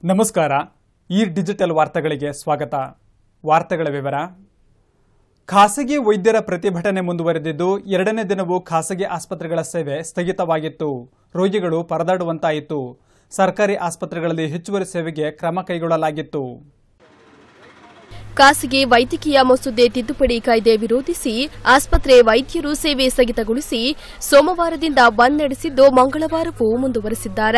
ನಮಸ್ಕಾರ ಈ ಡಿಜಿಟಲ್ ವಾರ್ತೆಗಳಿಗೆ ಸ್ವಾಗತ ವಾರ್ತೆಗಳ ವಿವರ ಖಾಸಗಿ ವೈದ್ಯರ ಪ್ರತಿಭಟನೆ ಮುಂದುವರೆದಿದ್ದು ಎರಡನೇ ದಿನವೂ ಖಾಸಗಿ ಆಸ್ಪತ್ರೆಗಳ ಸೇವೆ ಸ್ಥಗಿತವಾಗಿತ್ತು ರೋಗಿಗಳು ಪರದಾಡುವಂತಾಯಿತು ಸರ್ಕಾರಿ ಆಸ್ಪತ್ರೆಗಳಲ್ಲಿ ಹೆಚ್ಚುವರಿ ಸೇವೆಗೆ ಕ್ರಮ ಕೈಗೊಳ್ಳಲಾಗಿತ್ತು ಖಾಸಗಿ ವೈದ್ಯಕೀಯ ಮಸೂದೆ ತಿದ್ದುಪಡಿ ಕಾಯ್ದೆ ವಿರೋಧಿಸಿ ಆಸ್ಪತ್ರೆ ವೈದ್ಯರು ಸೇವೆ ಸ್ಥಗಿತಗೊಳಿಸಿ ಸೋಮವಾರದಿಂದ ಬಂದ್ ನಡೆಸಿದ್ದು ಮಂಗಳವಾರವೂ ಮುಂದುವರೆಸಿದ್ದಾರೆ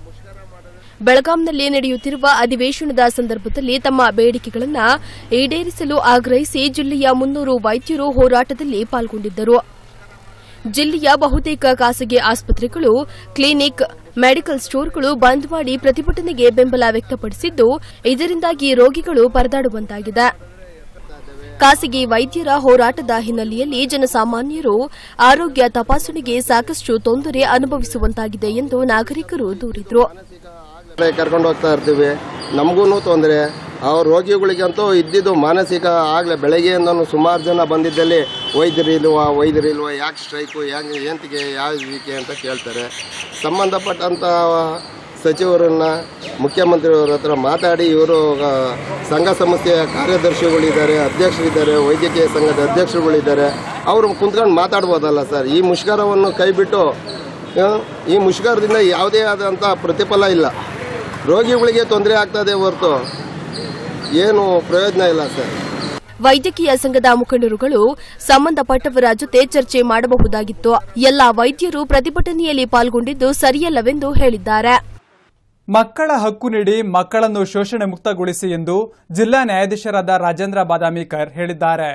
ಬೆಳಗಾಂನಲ್ಲಿ ನಡೆಯುತ್ತಿರುವ ಅಧಿವೇಶನದ ಸಂದರ್ಭದಲ್ಲಿ ತಮ್ಮ ಬೇಡಿಕೆಗಳನ್ನು ಈಡೇರಿಸಲು ಆಗ್ರಹಿಸಿ ಜಿಲ್ಲೆಯ ಮುನ್ನೂರು ವೈದ್ಯರು ಹೋರಾಟದಲ್ಲಿ ಪಾಲ್ಗೊಂಡಿದ್ದರು ಜಿಲ್ಲೆಯ ಬಹುತೇಕ ಖಾಸಗಿ ಆಸ್ಪತ್ರೆಗಳು ಕ್ಲಿನಿಕ್ ಮೆಡಿಕಲ್ ಸ್ಟೋರ್ಗಳು ಬಂದ್ ಮಾಡಿ ಪ್ರತಿಭಟನೆಗೆ ಬೆಂಬಲ ವ್ಯಕ್ತಪಡಿಸಿದ್ದು ಇದರಿಂದಾಗಿ ರೋಗಿಗಳು ಪರದಾಡುವಂತಾಗಿದೆ ಖಾಸಗಿ ವೈದ್ಯರ ಹೋರಾಟದ ಹಿನ್ನೆಲೆಯಲ್ಲಿ ಜನಸಾಮಾನ್ಯರು ಆರೋಗ್ಯ ತಪಾಸಣೆಗೆ ಸಾಕಷ್ಟು ತೊಂದರೆ ಅನುಭವಿಸುವಂತಾಗಿದೆ ಎಂದು ನಾಗರಿಕರು ದೂರಿದರು ಕರ್ಕೊಂಡು ಹೋಗ್ತಾ ಇರ್ತೀವಿ ನಮಗೂ ತೊಂದರೆ ಅವ್ರ ರೋಗಿಗಳಿಗಂತೂ ಇದ್ದಿದ್ದು ಮಾನಸಿಕ ಆಗಲೇ ಬೆಳಗ್ಗೆಯಿಂದನೂ ಸುಮಾರು ಜನ ಬಂದಿದ್ದಲ್ಲಿ ವೈದ್ಯರಿಲ್ವಾ ವೈದ್ಯರಿಲ್ವಾ ಯಾಕೆ ಸ್ಟ್ರೈಕು ಯಾಕೆ ಏಂತಿಗೆ ಯಾವ ಇದಕ್ಕೆ ಅಂತ ಕೇಳ್ತಾರೆ ಸಂಬಂಧಪಟ್ಟಂಥ ಸಚಿವರನ್ನ ಮುಖ್ಯಮಂತ್ರಿಯವರ ಹತ್ರ ಮಾತಾಡಿ ಇವರು ಸಂಘ ಸಂಸ್ಥೆಯ ಕಾರ್ಯದರ್ಶಿಗಳಿದ್ದಾರೆ ಅಧ್ಯಕ್ಷರಿದ್ದಾರೆ ವೈದ್ಯಕೀಯ ಸಂಘದ ಅಧ್ಯಕ್ಷರುಗಳಿದ್ದಾರೆ ಅವರು ಕುಂತ್ಕೊಂಡು ಮಾತಾಡ್ಬೋದಲ್ಲ ಸರ್ ಈ ಮುಷ್ಕರವನ್ನು ಕೈಬಿಟ್ಟು ಆ, ಈ ಮುಷ್ಕರದಿಂದ ಯಾವುದೇ ಆದಂಥ ಪ್ರತಿಫಲ ಇಲ್ಲ ರೋಗಿಗಳಿಗೆ ತೊಂದರೆ ಆಗ್ತದೆ ಹೊರತು ಏನು ಪ್ರಯೋಜನ ಇಲ್ಲ ಸರ್ ವೈದ್ಯಕೀಯ ಸಂಘದ ಮುಖಂಡರುಗಳು ಸಂಬಂಧಪಟ್ಟವರ ಜೊತೆ ಚರ್ಚೆ ಮಾಡಬಹುದಾಗಿತ್ತು ಎಲ್ಲಾ ವೈದ್ಯರು ಪ್ರತಿಭಟನೆಯಲ್ಲಿ ಪಾಲ್ಗೊಂಡಿದ್ದು ಸರಿಯಲ್ಲವೆಂದು ಹೇಳಿದ್ದಾರೆ ಮಕ್ಕಳ ಹಕ್ಕು ನೀಡಿ ಮಕ್ಕಳನ್ನು ಶೋಷಣೆ ಮುಕ್ತಗೊಳಿಸಿ ಎಂದು ಜಿಲ್ಲಾ ನ್ಯಾಯಾಧೀಶರಾದ ರಾಜೇಂದ್ರ ಬಾದಾಮೀಕರ್ ಹೇಳಿದ್ದಾರೆ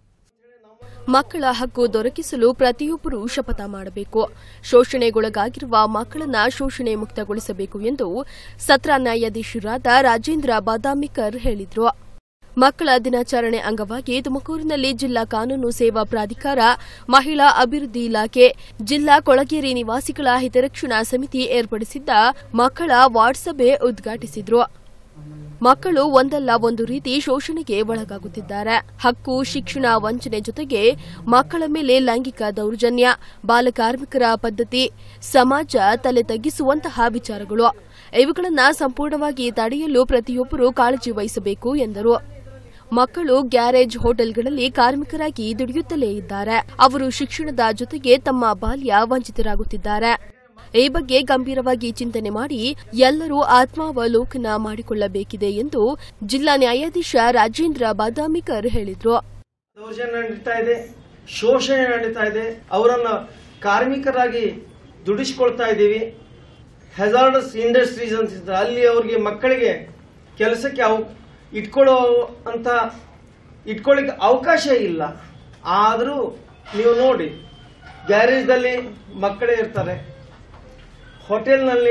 ಮಕ್ಕಳ ಹಕ್ಕು ದೊರಕಿಸಲು ಪ್ರತಿಯೊಬ್ಬರೂ ಶಪಥ ಮಾಡಬೇಕು ಶೋಷಣೆಗೊಳಗಾಗಿರುವ ಮಕ್ಕಳನ್ನ ಶೋಷಣೆ ಮುಕ್ತಗೊಳಿಸಬೇಕು ಎಂದು ಸತ್ರ ನ್ಯಾಯಾಧೀಶರಾದ ರಾಜೇಂದ್ರ ಬಾದಾಮಿಕರ್ ಹೇಳಿದರು ಮಕ್ಕಳ ದಿನಾಚರಣೆ ಅಂಗವಾಗಿ ತುಮಕೂರಿನಲ್ಲಿ ಜಿಲ್ಲಾ ಕಾನೂನು ಸೇವಾ ಪ್ರಾಧಿಕಾರ ಮಹಿಳಾ ಅಭಿವೃದ್ಧಿ ಇಲಾಖೆ ಜಿಲ್ಲಾ ಕೊಳಗೇರಿ ನಿವಾಸಿಗಳ ಹಿತರಕ್ಷಣಾ ಸಮಿತಿ ಏರ್ಪಡಿಸಿದ್ದ ಮಕ್ಕಳ ವಾರ್ಡ್ ಸಭೆ ಉದ್ಘಾಟಿಸಿದ್ರು ಮಕ್ಕಳು ಒಂದಲ್ಲ ಒಂದು ರೀತಿ ಶೋಷಣೆಗೆ ಒಳಗಾಗುತ್ತಿದ್ದಾರೆ ಹಕ್ಕು ಶಿಕ್ಷಣ ವಂಚನೆ ಜೊತೆಗೆ ಮಕ್ಕಳ ಮೇಲೆ ಲೈಂಗಿಕ ದೌರ್ಜನ್ಯ ಬಾಲಕಾರ್ಮಿಕರ ಪದ್ಧತಿ ಸಮಾಜ ತಲೆ ತಗ್ಗಿಸುವಂತಹ ವಿಚಾರಗಳು ಇವುಗಳನ್ನು ಸಂಪೂರ್ಣವಾಗಿ ತಡೆಯಲು ಪ್ರತಿಯೊಬ್ಬರೂ ಕಾಳಜಿ ವಹಿಸಬೇಕು ಎಂದರು ಮಕ್ಕಳು ಗ್ಯಾರೇಜ್ ಹೋಟೆಲ್ಗಳಲ್ಲಿ ಕಾರ್ಮಿಕರಾಗಿ ದುಡಿಯುತ್ತಲೇ ಇದ್ದಾರೆ ಅವರು ಶಿಕ್ಷಣದ ಜೊತೆಗೆ ತಮ್ಮ ಬಾಲ್ಯ ವಂಚಿತರಾಗುತ್ತಿದ್ದಾರೆ ಈ ಬಗ್ಗೆ ಗಂಭೀರವಾಗಿ ಚಿಂತನೆ ಮಾಡಿ ಎಲ್ಲರೂ ಆತ್ಮಾವಲೋಕನ ಮಾಡಿಕೊಳ್ಳಬೇಕಿದೆ ಎಂದು ಜಿಲ್ಲಾ ನ್ಯಾಯಾಧೀಶ ರಾಜೇಂದ್ರ ಬಾದಾಮಿಕರ್ ಹೇಳಿದರು ದೌರ್ಜನ್ಯ ನಡೀತಾ ಇದೆ ಶೋಷಣೆ ನಡೀತಾ ಇದೆ ಅವರನ್ನ ಕಾರ್ಮಿಕರಾಗಿ ದುಡಿಸ್ಕೊಳ್ತಾ ಇದ್ದೀವಿ ಹೆಜಾರ್ಡಸ್ ಇಂಡಸ್ಟ್ರೀಸ್ ಅಂತ ಇರ್ತದೆ. ಅಲ್ಲಿ ಅವ್ರಿಗೆ ಮಕ್ಕಳಿಗೆ ಕೆಲಸಕ್ಕೆ ಅವ್ ಇಟ್ಕೊಳ್ಳೋ ಅಂತ ಇಟ್ಕೊಳ್ಳಿಕ್ಕೆ ಅವಕಾಶ ಇಲ್ಲ ಆದರೂ ನೀವು ನೋಡಿ ಗ್ಯಾರೇಜ್ದಲ್ಲಿ ಮಕ್ಕಳೇ ಇರ್ತಾರೆ ಹೋಟೆಲ್ನಲ್ಲಿ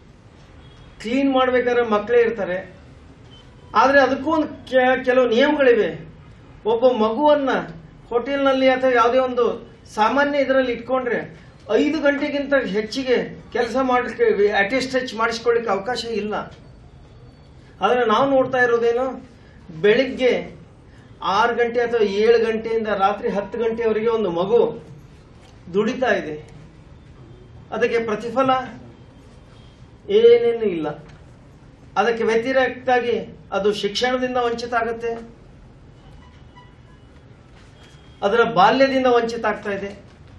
ಕ್ಲೀನ್ ಮಾಡ್ಬೇಕಾದ್ರೆ ಮಕ್ಕಳೇ ಇರ್ತಾರೆ ಆದರೆ ಅದಕ್ಕೂ ಒಂದು ಕೆ- ಕೆಲವು ನಿಯಮಗಳಿವೆ ಒಬ್ಬ ಮಗುವನ್ನ ಹೋಟೆಲ್ನಲ್ಲಿ ಅಥವಾ ಯಾವುದೇ ಒಂದು ಸಾಮಾನ್ಯ ಇದರಲ್ಲಿ ಇಟ್ಕೊಂಡ್ರೆ ಐದು ಗಂಟೆಗಿಂತ ಹೆಚ್ಚಿಗೆ ಕೆಲಸ ಮಾಡಲಿಕ್ಕೆ ಅಟೆಸ್ಟಚ್ ಮಾಡಿಸ್ಕೊಳ್ಳಿಕ್ಕೆ ಅವಕಾಶ ಇಲ್ಲ ಆದರೆ ನಾವು ನೋಡ್ತಾ ಇರೋದೇನು ಬೆಳಿಗ್ಗೆ ಆರು ಗಂಟೆ ಅಥವಾ ಏಳು ಗಂಟೆಯಿಂದ ರಾತ್ರಿ ಹತ್ತು ಗಂಟೆವರೆಗೆ ಒಂದು ಮಗು ದುಡಿತಾ ಇದೆ ಅದಕ್ಕೆ ಪ್ರತಿಫಲ ಏನೇನು ಇಲ್ಲ ಅದಕ್ಕೆ ವ್ಯತಿರಿಕ್ತಾಗಿ ಅದು ಶಿಕ್ಷಣದಿಂದ ವಂಚಿತ ಆಗುತ್ತೆ ಅದರ ಬಾಲ್ಯದಿಂದ ವಂಚಿತ ಆಗ್ತಾ ಇದೆ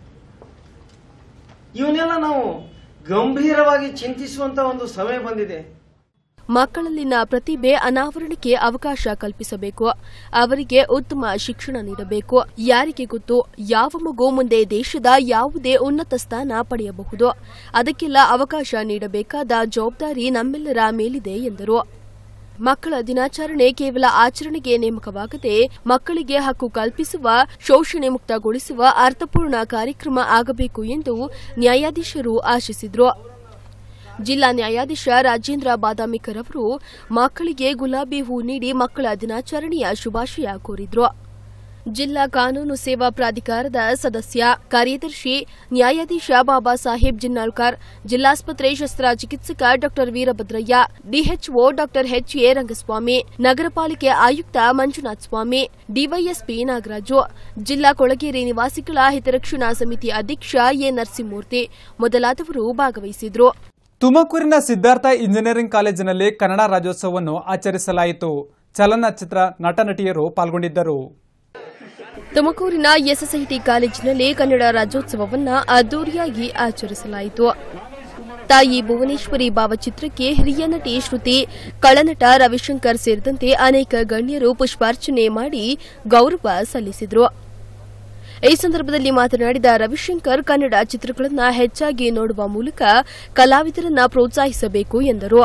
ಇವನ್ನೆಲ್ಲ ನಾವು ಗಂಭೀರವಾಗಿ ಚಿಂತಿಸುವಂತ ಒಂದು ಸಮಯ ಬಂದಿದೆ ಮಕ್ಕಳಲ್ಲಿನ ಪ್ರತಿಭೆ ಅನಾವರಣಕ್ಕೆ ಅವಕಾಶ ಕಲ್ಪಿಸಬೇಕು ಅವರಿಗೆ ಉತ್ತಮ ಶಿಕ್ಷಣ ನೀಡಬೇಕು ಯಾರಿಗೆ ಗೊತ್ತು ಯಾವ ಮಗು ಮುಂದೆ ದೇಶದ ಯಾವುದೇ ಉನ್ನತ ಸ್ಥಾನ ಪಡೆಯಬಹುದು ಅದಕ್ಕೆಲ್ಲ ಅವಕಾಶ ನೀಡಬೇಕಾದ ಜವಾಬ್ದಾರಿ ನಮ್ಮೆಲ್ಲರ ಮೇಲಿದೆ ಎಂದರು ಮಕ್ಕಳ ದಿನಾಚರಣೆ ಕೇವಲ ಆಚರಣೆಗೆ ನೇಮಕವಾಗದೆ ಮಕ್ಕಳಿಗೆ ಹಕ್ಕು ಕಲ್ಪಿಸುವ ಶೋಷಣೆ ಮುಕ್ತಗೊಳಿಸುವ ಅರ್ಥಪೂರ್ಣ ಕಾರ್ಯಕ್ರಮ ಆಗಬೇಕು ಎಂದು ನ್ಯಾಯಾಧೀಶರು ಆಶಿಸಿದರು ಜಿಲ್ಲಾ ನ್ಯಾಯಾಧೀಶ ರಾಜೇಂದ್ರ ಬಾದಾಮಿಕರ್ ಅವರು ಮಕ್ಕಳಿಗೆ ಗುಲಾಬಿ ಹೂ ನೀಡಿ ಮಕ್ಕಳ ದಿನಾಚರಣೆಯ ಶುಭಾಶಯ ಕೋರಿದ್ರು ಜಿಲ್ಲಾ ಕಾನೂನು ಸೇವಾ ಪ್ರಾಧಿಕಾರದ ಸದಸ್ಯ ಕಾರ್ಯದರ್ಶಿ ನ್ಯಾಯಾಧೀಶ ಬಾಬಾ ಸಾಹೇಬ್ ಜಿನ್ನಾಳ್ಕರ್ ಜಿಲ್ಲಾಸ್ಪತ್ರೆ ಶಸ್ತ್ರಚಿಕಿತ್ಸಕ Dr Veerabhadraiah DHO Dr HA Rangaswamy ನಗರ ಪಾಲಿಕೆ ಆಯುಕ್ತ ಮಂಜುನಾಥ್ ಸ್ವಾಮಿ ಡಿವೈಎಸ್ಪಿ ನಾಗರಾಜು ಜಿಲ್ಲಾ ಕೊಳಗೇರಿ ನಿವಾಸಿಗಳ ಹಿತರಕ್ಷಣಾ ಸಮಿತಿ ಅಧ್ಯಕ್ಷ ಎ ನರಸಿಂಹಮೂರ್ತಿ ಮೊದಲಾದವರು ಭಾಗವಹಿಸಿದ್ರು ತುಮಕೂರಿನ ಸಿದ್ಧಾರ್ಥ ಇಂಜಿನಿಯರಿಂಗ್ ಕಾಲೇಜಿನಲ್ಲಿ ಕನ್ನಡ ರಾಜ್ಯೋತ್ಸವವನ್ನು ಆಚರಿಸಲಾಯಿತು ಚಲನಚಿತ್ರ ನಟ ನಟಿಯರು ಪಾಲ್ಗೊಂಡಿದ್ದರು ತುಮಕೂರಿನ ಎಸ್ಎಸ್ಐಟಿ ಕಾಲೇಜಿನಲ್ಲಿ ಕನ್ನಡ ರಾಜ್ಯೋತ್ಸವವನ್ನ ಅದ್ದೂರಿಯಾಗಿ ಆಚರಿಸಲಾಯಿತು ತಾಯಿ ಭುವನೇಶ್ವರಿ ಭಾವಚಿತ್ರಕ್ಕೆ ಹಿರಿಯ ನಟಿ ಶ್ರುತಿ ಕಳನಟ ರವಿಶಂಕರ್ ಸೇರಿದಂತೆ ಅನೇಕ ಗಣ್ಯರು ಪುಷ್ಪಾರ್ಚನೆ ಮಾಡಿ ಗೌರವ ಸಲ್ಲಿಸಿದರು ಈ ಸಂದರ್ಭದಲ್ಲಿ ಮಾತನಾಡಿದ ರವಿಶಂಕರ್ ಕನ್ನಡ ಚಿತ್ರಗಳನ್ನು ಹೆಚ್ಚಾಗಿ ನೋಡುವ ಮೂಲಕ ಕಲಾವಿದರನ್ನ ಪ್ರೋತ್ಸಾಹಿಸಬೇಕು ಎಂದರು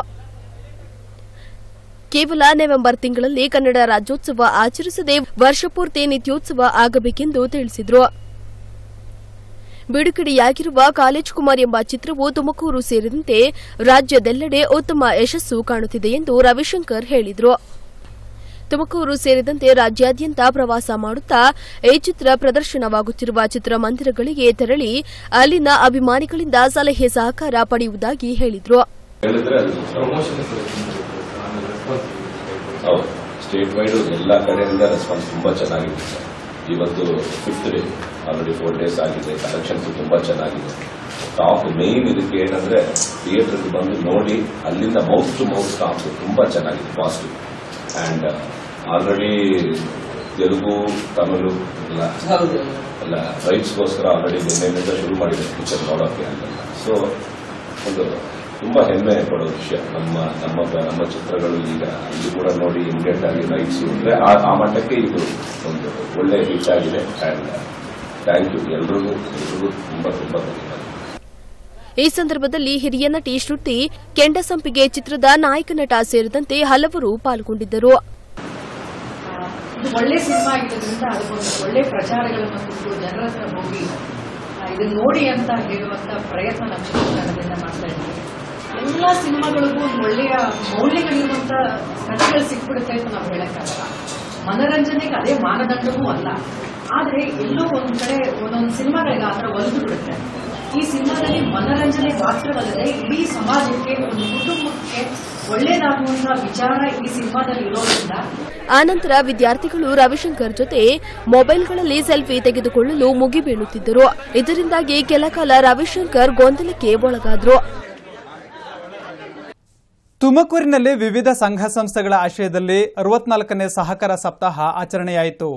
ಕೇವಲ ನವೆಂಬರ್ ತಿಂಗಳಲ್ಲಿ ಕನ್ನಡ ರಾಜ್ಯೋತ್ಸವ ಆಚರಿಸದೆ ವರ್ಷಪೂರ್ತಿ ನಿತ್ಯೋತ್ಸವ ಆಗಬೇಕೆಂದು ತಿಳಿಸಿದರು ಬಿಡುಗಡೆಯಾಗಿರುವ ಕಾಲೇಜ್ ಕುಮಾರ್ ಎಂಬ ಚಿತ್ರವು ತುಮಕೂರು ಸೇರಿದಂತೆ ರಾಜ್ಯದೆಲ್ಲೆಡೆ ಉತ್ತಮ ಯಶಸ್ಸು ಕಾಣುತ್ತಿದೆ ಎಂದು ರವಿಶಂಕರ್ ಹೇಳಿದರು ತುಮಕೂರು ಸೇರಿದಂತೆ ರಾಜ್ಯಾದ್ಯಂತ ಪ್ರವಾಸ ಮಾಡುತ್ತಾ ಈ ಚಿತ್ರ ಪ್ರದರ್ಶನವಾಗುತ್ತಿರುವ ಚಿತ್ರಮಂದಿರಗಳಿಗೆ ತೆರಳಿ ಅಲ್ಲಿನ ಅಭಿಮಾನಿಗಳಿಂದ ಸಲಹೆ ಸಹಕಾರ ಪಡೆಯುವುದಾಗಿ ಹೇಳಿದರು ಹೇಳಿದ್ರೆ ಅದು ಹೌದು ಸ್ಟೇಟ್ ವೈಡ್ ಎಲ್ಲ ಕಡೆಯಿಂದ ರೆಸ್ಪಾನ್ಸ್ ತುಂಬಾ ಚೆನ್ನಾಗಿದೆ ಸರ್ ಇವತ್ತು fifth day already four days ಆಗಿದೆ ಕಲೆಕ್ಷನ್ಸ್ ತುಂಬಾ ಚೆನ್ನಾಗಿದೆ ಟಾಪ್ ಮೇನ್ ಇದಕ್ಕೆ ಏನಂದ್ರೆ ಥಿಯೇಟರ್ಗೆ ಬಂದು ನೋಡಿ ಅಲ್ಲಿಂದ ಮೌತ್ ಟು ಮೌತ್ ಟಾಪ್ ತುಂಬಾ ಚೆನ್ನಾಗಿದೆ positive and already Telugu Tamil ಎಲ್ಲ ಎಲ್ಲ ರೈಟ್ಸ್ಗೋಸ್ಕರ ಆಲ್ರೆಡಿ ನಿನ್ನೆಯಿಂದ ಶುರು ಮಾಡಿದೆ ಪಿಕ್ಚರ್ ನೋಡೋಕೆ ಅಂತ ಸೊ ಒಂದು ತುಂಬಾ ಹೆಮ್ಮೆ ಪಡೋ ವಿಷಯ ನಮ್ಮ ನಮ್ಮ ನಮ್ಮ ಚಿತ್ರಗಳು ಈಗ ಇಲ್ಲಿ ಕೂಡ ನೋಡಿ ಇಮಿಡಿಯೇಟ್ ಆಗಿ ರೈಟ್ಸ್ ಅಂದ್ರೆ ಆ ಆ ಮಟ್ಟಕ್ಕೆ ಇದು ಒಂದು ಒಳ್ಳೆ ಹಿಟ್ ಆಗಿದೆ ಅಂಡ್ ಥ್ಯಾಂಕ್ ಯು ಎಲ್ರಿಗೂ ಎಲ್ರಿಗೂ ತುಂಬಾ ತುಂಬಾ ಧನ್ಯವಾದ ಈ ಸಂದರ್ಭದಲ್ಲಿ ಹಿರಿಯ ನಟಿ ಶ್ರುತಿ ಕೆಂಡಸಂಪಿಗೆ ಚಿತ್ರದ ನಾಯಕ ನಟ ಸೇರಿದಂತೆ ಹಲವರು ಪಾಲ್ಗೊಂಡಿದ್ದರು ಇದು ಒಳ್ಳೆ ಸಿನಿಮಾ ಆಗಿರೋದ್ರಿಂದ ಅದಕ್ಕೊಂದು ಒಳ್ಳೆ ಪ್ರಚಾರಗಳನ್ನು ಕೊಟ್ಟು ಜನರ ಹತ್ರ ಹೋಗಿ ಆ, ಇದನ್ನ ನೋಡಿ ಅಂತ ಹೇಳುವಂತ ಪ್ರಯತ್ನ ನಮ್ಮ ಚಿತ್ರತಂಡದಿಂದ ಮಾಡ್ತಾ ಇದ್ದೀವಿ ಎಲ್ಲ ಸಿನಿಮಾಗಳಿಗೂ ಒಂದು ಒಳ್ಳೆಯ ಮೌಲ್ಯಗಳಿರುವಂತ ಕಥೆಗಳು ಸಿಕ್ಬಿಡುತ್ತೆ ಅಂತ ನಾವು ಹೇಳಕ್ಕಾಗಲ್ಲ ಮನರಂಜನೆಗೆ ಅದೇ ಮಾನದಂಡವೂ ಅಲ್ಲ ಆದ್ರೆ ಎಲ್ಲೋ ಒಂದ್ ಕಡೆ ಒಂದೊಂದು ಸಿನಿಮಾಗಳಿಗೆ ಆತರ ಒಲಿದು ಬಿಡುತ್ತೆ ಈ ಸಿನಿಮಾದಲ್ಲಿ ಮನರಂಜನೆ ಮಾತ್ರವಲ್ಲದೆ ಇಡೀ ಸಮಾಜಕ್ಕೆ ಒಂದು ಕುಟುಂಬಕ್ಕೆ ಒಳ್ಳೇದಾಗುವಂತಹ ವಿಚಾರ ಈ ಸಿನಿಮಾದಲ್ಲಿ ಇರೋದ್ರಿಂದ ಆನಂತರ ವಿದ್ಯಾರ್ಥಿಗಳು ರವಿಶಂಕರ್ ಜೊತೆ ಮೊಬೈಲ್ಗಳಲ್ಲಿ ಸೆಲ್ಫಿ ತೆಗೆದುಕೊಳ್ಳಲು ಮುಗಿಬೀಳುತ್ತಿದ್ದರು ಇದರಿಂದಾಗಿ ಕೆಲ ಕಾಲ ರವಿಶಂಕರ್ ಗೊಂದಲಕ್ಕೆ ಒಳಗಾದರು ತುಮಕೂರಿನಲ್ಲಿ ವಿವಿಧ ಸಂಘ ಸಂಸ್ಥೆಗಳ ಆಶ್ರಯದಲ್ಲಿ ಅರವತ್ನಾಲ್ಕನೇ ಸಹಕಾರ ಸಪ್ತಾಹ ಆಚರಣೆಯಾಯಿತು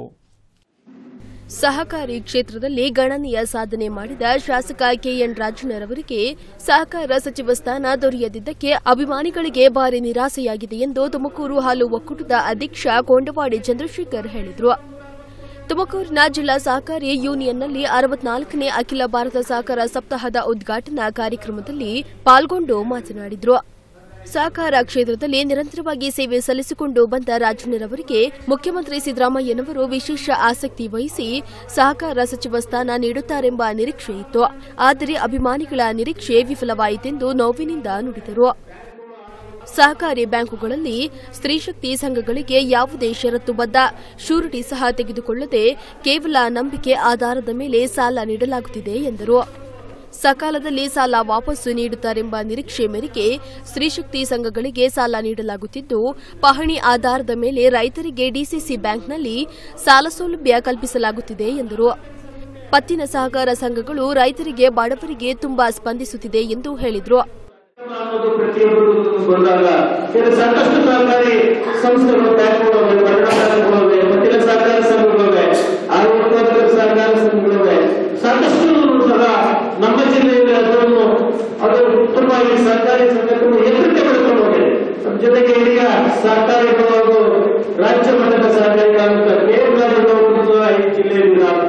ಸಹಕಾರಿ ಕ್ಷೇತ್ರದಲ್ಲಿ ಗಣನೀಯ ಸಾಧನೆ ಮಾಡಿದ ಶಾಸಕ ಕೆಎನ್ ರಾಜಣ್ಣರವರಿಗೆ ಸಹಕಾರ ಸಚಿವ ಸ್ಥಾನ ದೊರೆಯದಿದ್ದಕ್ಕೆ ಅಭಿಮಾನಿಗಳಿಗೆ ಭಾರಿ ನಿರಾಸೆಯಾಗಿದೆ ಎಂದು ತುಮಕೂರು ಹಾಲು ಒಕ್ಕೂಟದ ಅಧ್ಯಕ್ಷ ಕೊಂಡವಾಡಿ ಚಂದ್ರಶೇಖರ್ ಹೇಳಿದರು ತುಮಕೂರಿನ ಜಿಲ್ಲಾ ಸಹಕಾರಿ ಯೂನಿಯನ್ನಲ್ಲಿ ಅರವತ್ನಾಲ್ಕನೇ ಅಖಿಲ ಭಾರತ ಸಹಕಾರ ಸಪ್ತಾಹದ ಉದ್ಘಾಟನಾ ಕಾರ್ಯಕ್ರಮದಲ್ಲಿ ಪಾಲ್ಗೊಂಡು ಮಾತನಾಡಿದರು ಸಹಕಾರ ಕ್ಷೇತ್ರದಲ್ಲಿ ನಿರಂತರವಾಗಿ ಸೇವೆ ಸಲ್ಲಿಸಿಕೊಂಡು ಬಂದ ರಾಜಣ್ಣರವರಿಗೆ ಮುಖ್ಯಮಂತ್ರಿ ಸಿದ್ದರಾಮಯ್ಯನವರು ವಿಶೇಷ ಆಸಕ್ತಿ ವಹಿಸಿ ಸಹಕಾರ ಸಚಿವ ಸ್ಥಾನ ನೀಡುತ್ತಾರೆಂಬ ನಿರೀಕ್ಷೆ ಇತ್ತು ಆದರೆ ಅಭಿಮಾನಿಗಳ ನಿರೀಕ್ಷೆ ವಿಫಲವಾಯಿತೆಂದು ನೋವಿನಿಂದ ನುಡಿದರು ಸಹಕಾರಿ ಬ್ಯಾಂಕುಗಳಲ್ಲಿ ಸ್ತ್ರೀಶಕ್ತಿ ಸಂಘಗಳಿಗೆ ಯಾವುದೇ ಷರತ್ತುಬದ್ಧ ಶೂರಿಟಿ ಸಹ ತೆಗೆದುಕೊಳ್ಳದೆ ಕೇವಲ ನಂಬಿಕೆ ಆಧಾರದ ಮೇಲೆ ಸಾಲ ನೀಡಲಾಗುತ್ತಿದೆ ಎಂದರು ಸಕಾಲದಲ್ಲಿ ಸಾಲ ವಾಪಸ್ಸು ನೀಡುತ್ತಾರೆಂಬ ನಿರೀಕ್ಷೆ ಮೇರೆಗೆ ಸ್ತ್ರೀಶಕ್ತಿ ಸಂಘಗಳಿಗೆ ಸಾಲ ನೀಡಲಾಗುತ್ತಿದ್ದು ಪಹಣಿ ಆಧಾರದ ಮೇಲೆ ರೈತರಿಗೆ ಡಿಸಿಸಿ ಬ್ಯಾಂಕ್ನಲ್ಲಿ ಸಾಲ ಸೌಲಭ್ಯ ಕಲ್ಪಿಸಲಾಗುತ್ತಿದೆ ಎಂದರು ಪತ್ತಿನ ಸಹಕಾರ ಸಂಘಗಳು ರೈತರಿಗೆ ಬಡವರಿಗೆ ತುಂಬಾ ಸ್ಪಂದಿಸುತ್ತಿದೆ ಎಂದು ಹೇಳಿದರು ಅನ್ನೋದು ಪ್ರತಿಯೊಬ್ಬರಿಗೂ ಬಂದಾಗ ಇದು ಸಾಕಷ್ಟು ಸಹಕಾರಿ ಸಂಸ್ಥೆಗಳು ಬ್ಯಾಂಕ್ಗಳಿವೆ ಪರಿಣಾಮ ಬ್ಯಾಂಕ್ಗಳಿವೆ ಮತ್ತಿನ ಸಹಕಾರ ಸಂಘಗಳಿವೆ ಹಾಲು ಉತ್ಪಾದಕರ ಸಹಕಾರ ಸಂಘಗಳಿವೆ ಸಾಕಷ್ಟು ಸಹ ನಮ್ಮ ಜಿಲ್ಲೆಯಲ್ಲಿ ಅದನ್ನು ಅದು ಉತ್ತಮವಾಗಿ ಸಹಕಾರಿ ಸಂಘಟನೆ ಎತ್ತರಕ್ಕೆ ಬೆಳೆದುಕೊಂಡು ಹೋಗಿದೆ ನಮ್ಮ ಜೊತೆಗೆ ಈಗ ಸಹಕಾರಿಗಳು ಹಾಗೂ ರಾಜ್ಯ ಮಟ್ಟದ ಸಹಕಾರಿಗಳಾದಂತಹ ಕೇಂದ್ರ ಈ ಜಿಲ್ಲೆಯಲ್ಲಿ ನಾವು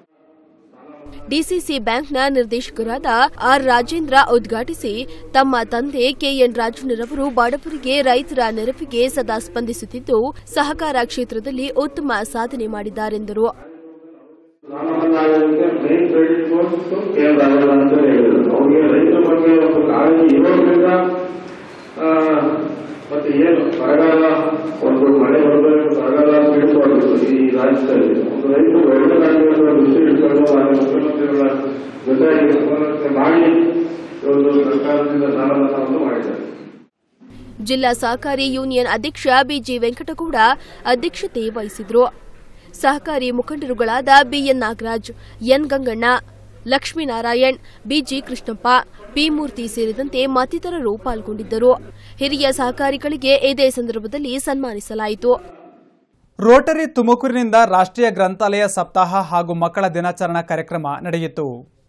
ಡಿಸಿಸಿ ಬ್ಯಾಂಕ್ನ ನಿರ್ದೇಶಕರಾದ ಆರ್ ರಾಜೇಂದ್ರ ಉದ್ಘಾಟಿಸಿ ತಮ್ಮ ತಂದೆ ಕೆಎನ್ ರಾಜಣ್ಣರವರು ಬಡವರಿಗೆ ರೈತರ ನೆರವಿಗೆ ಸದಾ ಸ್ಪಂದಿಸುತ್ತಿದ್ದು ಸಹಕಾರ ಕ್ಷೇತ್ರದಲ್ಲಿ ಉತ್ತಮ ಸಾಧನೆ ಮಾಡಿದ್ದಾರೆಂದರು ಸಾಲಮನ್ನಾಗೋದಕ್ಕೆ ಮೇನ್ ಕ್ರೆಡಿಟ್ ಗೋಸ್ತು ಕೆ ರಾಘವ ಅಂತ ಹೇಳಿದ್ರು ಅವ್ರಿಗೆ ರೈತರ ಬಗ್ಗೆ ಒಂದು ಕಾಳಜಿ ಇರೋದ್ರಿಂದ ಆ, ಮತ್ತೆ ಏನು ಬರಗಾಲ ಒಂದು ಮಳೆ ಬರಬೇಕು ಬರಗಾಲ ಬೀಳ್ಬಾರ್ದು ಈ ರಾಜ್ಯದಲ್ಲಿ ಒಂದು ರೈತರು ಒಳ್ಳೆದಾಗಿರೋ ದೃಷ್ಟಿ ಇಟ್ಕೊಂಡು ಹಾಗೆ ಮುಖ್ಯಮಂತ್ರಿಗಳ ಜೊತೆಯಾಗಿ ಸಮಾಲೋಚನೆ ಮಾಡಿ ಇವತ್ತು ಸರ್ಕಾರದಿಂದ ಸಾಲ ಮನ್ನಾವನ್ನು ಮಾಡಿದ್ದಾರೆ ಜಿಲ್ಲಾ ಸಹಕಾರಿ ಯೂನಿಯನ್ ಅಧ್ಯಕ್ಷ ಬಿಜಿ ವೆಂಕಟಗೌಡ ಅಧ್ಯಕ್ಷತೆ ವಹಿಸಿದ್ರು ಸಹಕಾರಿ ಮುಖಂಡರುಗಳಾದ BN Nagaraj N Ganganna Lakshminarayan BG Krishnappa P Murthy ಸೇರಿದಂತೆ ಮತ್ತಿತರರು ಪಾಲ್ಗೊಂಡಿದ್ದರು ಹಿರಿಯ ಸಹಕಾರಿಗಳಿಗೆ ಇದೇ ಸಂದರ್ಭದಲ್ಲಿ ಸನ್ಮಾನಿಸಲಾಯಿತು ರೋಟರಿ ತುಮಕೂರಿನಿಂದ ರಾಷ್ಟ್ರೀಯ ಗ್ರಂಥಾಲಯ ಸಪ್ತಾಹ ಹಾಗೂ ಮಕ್ಕಳ ದಿನಾಚರಣಾ ಕಾರ್ಯಕ್ರಮ ನಡೆಯಿತು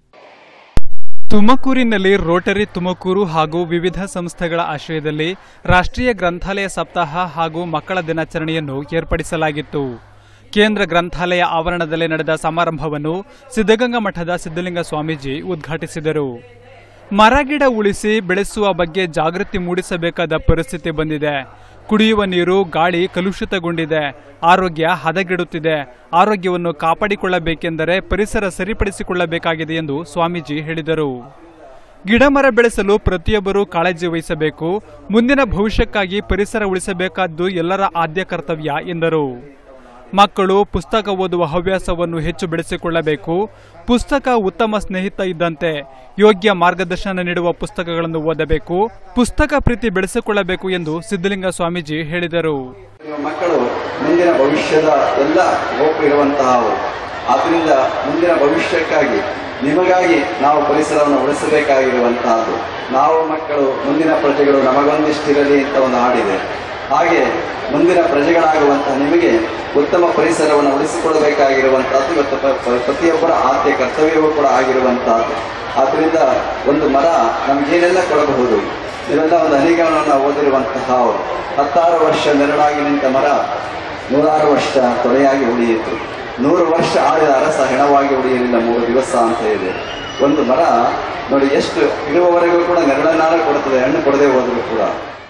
ತುಮಕೂರಿನಲ್ಲಿ ರೋಟರಿ ತುಮಕೂರು ಹಾಗೂ ವಿವಿಧ ಸಂಸ್ಥೆಗಳ ಆಶ್ರಯದಲ್ಲಿ ರಾಷ್ಟ್ರೀಯ ಗ್ರಂಥಾಲಯ ಸಪ್ತಾಹ ಹಾಗೂ ಮಕ್ಕಳ ದಿನಾಚರಣೆಯನ್ನು ಏರ್ಪಡಿಸಲಾಗಿತ್ತು ಕೇಂದ್ರ ಗ್ರಂಥಾಲಯ ಆವರಣದಲ್ಲಿ ನಡೆದ ಸಮಾರಂಭವನ್ನು ಸಿದ್ಧಗಂಗಾ ಮಠದ ಸಿದ್ದಲಿಂಗ ಸ್ವಾಮೀಜಿ ಉದ್ಘಾಟಿಸಿದರು ಮರಗಿಡ ಉಳಿಸಿ ಬೆಳೆಸುವ ಬಗ್ಗೆ ಜಾಗೃತಿ ಮೂಡಿಸಬೇಕಾದ ಪರಿಸ್ಥಿತಿ ಬಂದಿದೆ ಕುಡಿಯುವ ನೀರು ಗಾಳಿ ಕಲುಷಿತಗೊಂಡಿದೆ ಆರೋಗ್ಯ ಹದಗೆಡುತ್ತಿದೆ ಆರೋಗ್ಯವನ್ನು ಕಾಪಾಡಿಕೊಳ್ಳಬೇಕೆಂದರೆ ಪರಿಸರ ಸರಿಪಡಿಸಿಕೊಳ್ಳಬೇಕಾಗಿದೆ ಎಂದು ಸ್ವಾಮೀಜಿ ಹೇಳಿದರು ಗಿಡಮರ ಬೆಳೆಸಲು ಪ್ರತಿಯೊಬ್ಬರೂ ಕಾಳಜಿ ವಹಿಸಬೇಕು ಮುಂದಿನ ಭವಿಷ್ಯಕ್ಕಾಗಿ ಪರಿಸರ ಉಳಿಸಬೇಕಾದ್ದು ಎಲ್ಲರ ಆದ್ಯ ಕರ್ತವ್ಯ ಎಂದರು ಮಕ್ಕಳು ಪುಸ್ತಕ ಓದುವ ಹವ್ಯಾಸವನ್ನು ಹೆಚ್ಚು ಬೆಳೆಸಿಕೊಳ್ಳಬೇಕು ಪುಸ್ತಕ ಉತ್ತಮ ಸ್ನೇಹಿತ ಇದ್ದಂತೆ ಯೋಗ್ಯ ಮಾರ್ಗದರ್ಶನ ನೀಡುವ ಪುಸ್ತಕಗಳನ್ನು ಓದಬೇಕು ಪುಸ್ತಕ ಪ್ರೀತಿ ಬೆಳೆಸಿಕೊಳ್ಳಬೇಕು ಎಂದು ಸಿದ್ದಲಿಂಗ ಸ್ವಾಮೀಜಿ ಹೇಳಿದರು ಮಕ್ಕಳು ಮುಂದಿನ ಭವಿಷ್ಯದ ಎಲ್ಲ ಹೋಪ್ ಇರುವಂತಹವರು ಆದ್ದರಿಂದ ಮುಂದಿನ ಭವಿಷ್ಯಕ್ಕಾಗಿ ನಿಮಗಾಗಿ ನಾವು ಪರಿಸರವನ್ನು ಉಳಿಸಬೇಕಾಗಿರುವಂತಹದ್ದು ನಾವು ಮಕ್ಕಳು ಮುಂದಿನ ಪ್ರಜೆಗಳು ನಮಗೊಂದಿಷ್ಟಿರಲಿ ಅಂತ ಒಂದು ಹಾಡಿದೆ ಹಾಗೆ ಮುಂದಿನ ಪ್ರಜೆಗಳಾಗುವಂತಹ ನಿಮಗೆ ಉತ್ತಮ ಪರಿಸರವನ್ನು ಉಳಿಸಿಕೊಳ್ಳಬೇಕಾಗಿರುವಂತಹದ್ದು ಇವತ್ತು ಪ- ಪ- ಪ್ರತಿಯೊಬ್ಬರ ಆದ್ಯ ಕರ್ತವ್ಯವೂ ಕೂಡ ಆಗಿರುವಂತಹದ್ದು ಆದ್ದರಿಂದ ಒಂದು ಮರ ನಮಗೇನೆಲ್ಲ ಕೊಡಬಹುದು ಇವೆಲ್ಲ ಒಂದು ಅನಿಗಮನವನ್ನು ಓದಿರುವಂತಹ ಅವರು ಹತ್ತಾರು ವರ್ಷ ನೆರಳಾಗಿ ನಿಂತ ಮರ ನೂರಾರು ವರ್ಷ ತೊಳೆಯಾಗಿ ಉಳಿಯಿತು ನೂರು ವರ್ಷ ಆಳಿದ ಅರಸ ಹೆಣವಾಗಿ ಉಳಿಯಲಿಲ್ಲ ಮೂರು ದಿವಸ ಅಂತ ಇದೆ ಒಂದು ಮರ ನೋಡಿ ಎಷ್ಟು ಇರುವವರೆಗೂ ಕೂಡ ನೆರಳನ್ನಾರ ಕೊಡುತ್ತದೆ ಹಣ್ಣು ಕೊಡದೆ ಹೋದರೂ ಕೂಡ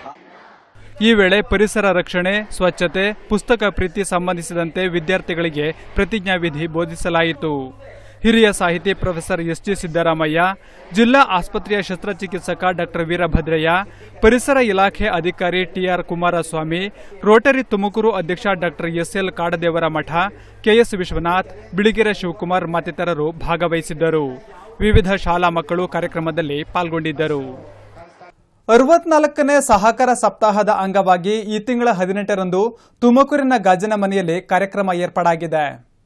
ಈ ವೇಳೆ ಪರಿಸರ ರಕ್ಷಣೆ ಸ್ವಚ್ಛತೆ ಪುಸ್ತಕ ಪ್ರೀತಿ ಸಂಬಂಧಿಸಿದಂತೆ ವಿದ್ಯಾರ್ಥಿಗಳಿಗೆ ಪ್ರತಿಜ್ಞಾವಿಧಿ ಬೋಧಿಸಲಾಯಿತು ಹಿರಿಯ ಸಾಹಿತಿ ಪ್ರೊಫೆಸರ್ ಎಸ್ ಜಿ ಸಿದ್ದರಾಮಯ್ಯ ಜಿಲ್ಲಾ ಆಸ್ಪತ್ರೆಯ ಶಸ್ತ್ರಚಿಕಿತ್ಸಕ ಡಾಕ್ಟರ್ ವೀರಭದ್ರಯ್ಯ ಪರಿಸರ ಇಲಾಖೆ ಅಧಿಕಾರಿ ಟಿಆರ್ ಕುಮಾರಸ್ವಾಮಿ ರೋಟರಿ ತುಮಕೂರು ಅಧ್ಯಕ್ಷ ಡಾಕ್ಟರ್ ಎಸ್ಎಲ್ ಕಾಡದೇವರ ಮಠ ಕೆಎಸ್ ವಿಶ್ವನಾಥ್ ಬಿಳಿಗೆರೆ ಶಿವಕುಮಾರ್ ಮತ್ತಿತರರು ಭಾಗವಹಿಸಿದ್ದರು ವಿವಿಧ ಶಾಲಾ ಮಕ್ಕಳು ಕಾರ್ಯಕ್ರಮದಲ್ಲಿ ಪಾಲ್ಗೊಂಡಿದ್ದರು ಅರವತ್ನಾಲ್ಕನೇ ಸಹಕಾರ ಸಪ್ತಾಹದ ಅಂಗವಾಗಿ ಈ ತಿಂಗಳ ಹದಿನೆಂಟರಂದು ತುಮಕೂರಿನ ಗಾಜಿನ ಮನೆಯಲ್ಲಿ ಕಾರ್ಯಕ್ರಮ ಏರ್ಪಾಡಾಗಿದೆ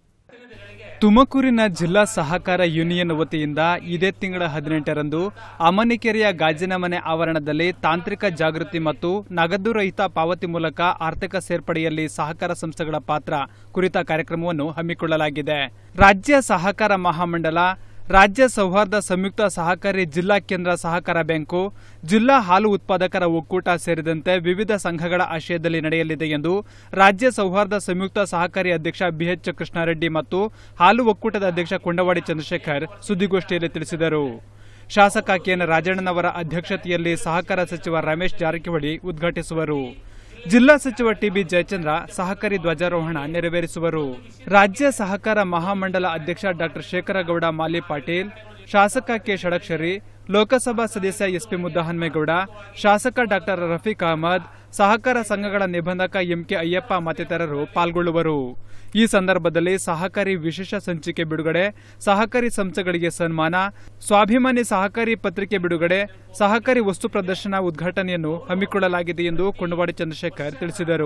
ತುಮಕೂರಿನ ಜಿಲ್ಲಾ ಸಹಕಾರ ಯೂನಿಯನ್ ವತಿಯಿಂದ ಇದೇ ತಿಂಗಳ ಹದಿನೆಂಟರಂದು ಅಮನಿಕೆರೆಯ ಗಾಜಿನ ಮನೆ ಆವರಣದಲ್ಲಿ ತಾಂತ್ರಿಕ ಜಾಗೃತಿ ಮತ್ತು ನಗದು ರಹಿತ ಪಾವತಿ ಮೂಲಕ ಆರ್ಥಿಕ ಸೇರ್ಪಡೆಯಲ್ಲಿ ಸಹಕಾರ ಸಂಸ್ಥೆಗಳ ಪಾತ್ರ ಕುರಿತ ಕಾರ್ಯಕ್ರಮವನ್ನು ಹಮ್ಮಿಕೊಳ್ಳಲಾಗಿದೆ ರಾಜ್ಯ ಸಹಕಾರ ಮಹಾಮಂಡಲ ರಾಜ್ಯ ಸೌಹಾರ್ದ ಸಂಯುಕ್ತ ಸಹಕಾರಿ ಜಿಲ್ಲಾ ಕೇಂದ್ರ ಸಹಕಾರ ಬ್ಯಾಂಕು ಜಿಲ್ಲಾ ಹಾಲು ಉತ್ಪಾದಕರ ಒಕ್ಕೂಟ ಸೇರಿದಂತೆ ವಿವಿಧ ಸಂಘಗಳ ಆಶಯದಲ್ಲಿ ನಡೆಯಲಿದೆ ಎಂದು ರಾಜ್ಯ ಸೌಹಾರ್ದ ಸಂಯುಕ್ತ ಸಹಕಾರಿ ಅಧ್ಯಕ್ಷ ಬಿಎಚ್ ಕೃಷ್ಣಾರೆಡ್ಡಿ ಮತ್ತು ಹಾಲು ಒಕ್ಕೂಟದ ಅಧ್ಯಕ್ಷ ಕೊಂಡವಾಡಿ ಚಂದ್ರಶೇಖರ್ ಸುದ್ದಿಗೋಷ್ಠಿಯಲ್ಲಿ ತಿಳಿಸಿದರು ಶಾಸಕ ಕೆಎನ್ ರಾಜಣ್ಣನವರ ಅಧ್ಯಕ್ಷತೆಯಲ್ಲಿ ಸಹಕಾರ ಸಚಿವ ರಮೇಶ್ ಜಾರಕಿಹೊಳಿ ಉದ್ಘಾಟಿಸುವರು ಜಿಲ್ಲಾ ಸಚಿವ ಟಿಬಿ ಜಯಚಂದ್ರ ಸಹಕಾರಿ ಧ್ವಜಾರೋಹಣ ನೆರವೇರಿಸುವರು ರಾಜ್ಯ ಸಹಕಾರ ಮಹಾಮಂಡಲ ಅಧ್ಯಕ್ಷ ಡಾಕ್ಟರ್ ಶೇಖರಗೌಡ ಮಾಲಿ ಪಾಟೀಲ್ ಶಾಸಕ ಕೆ ಷಡಕ್ಷರಿ ಲೋಕಸಭಾ ಸದಸ್ಯ ಎಸ್ಪಿ ಮುದ್ದಹನ್ಮೇಗೌಡ ಶಾಸಕ ಡಾಕ್ಟರ್ ರಫೀಕ್ ಅಹಮದ್ ಸಹಕಾರ ಸಂಘಗಳ ನಿಬಂಧಕ ಎಂಕೆ ಅಯ್ಯಪ್ಪ ಮತ್ತಿತರರು ಪಾಲ್ಗೊಳ್ಳುವರು ಈ ಸಂದರ್ಭದಲ್ಲಿ ಸಹಕಾರಿ ವಿಶೇಷ ಸಂಚಿಕೆ ಬಿಡುಗಡೆ ಸಹಕಾರಿ ಸಂಸ್ಥೆಗಳಿಗೆ ಸನ್ಮಾನ ಸ್ವಾಭಿಮಾನಿ ಸಹಕಾರಿ ಪತ್ರಿಕೆ ಬಿಡುಗಡೆ ಸಹಕಾರಿ ವಸ್ತು ಪ್ರದರ್ಶನ ಉದ್ಘಾಟನೆಯನ್ನು ಹಮ್ಮಿಕೊಳ್ಳಲಾಗಿದೆ ಎಂದು ಕೊಂಡವಾಡಿ ಚಂದ್ರಶೇಖರ್ ತಿಳಿಸಿದರು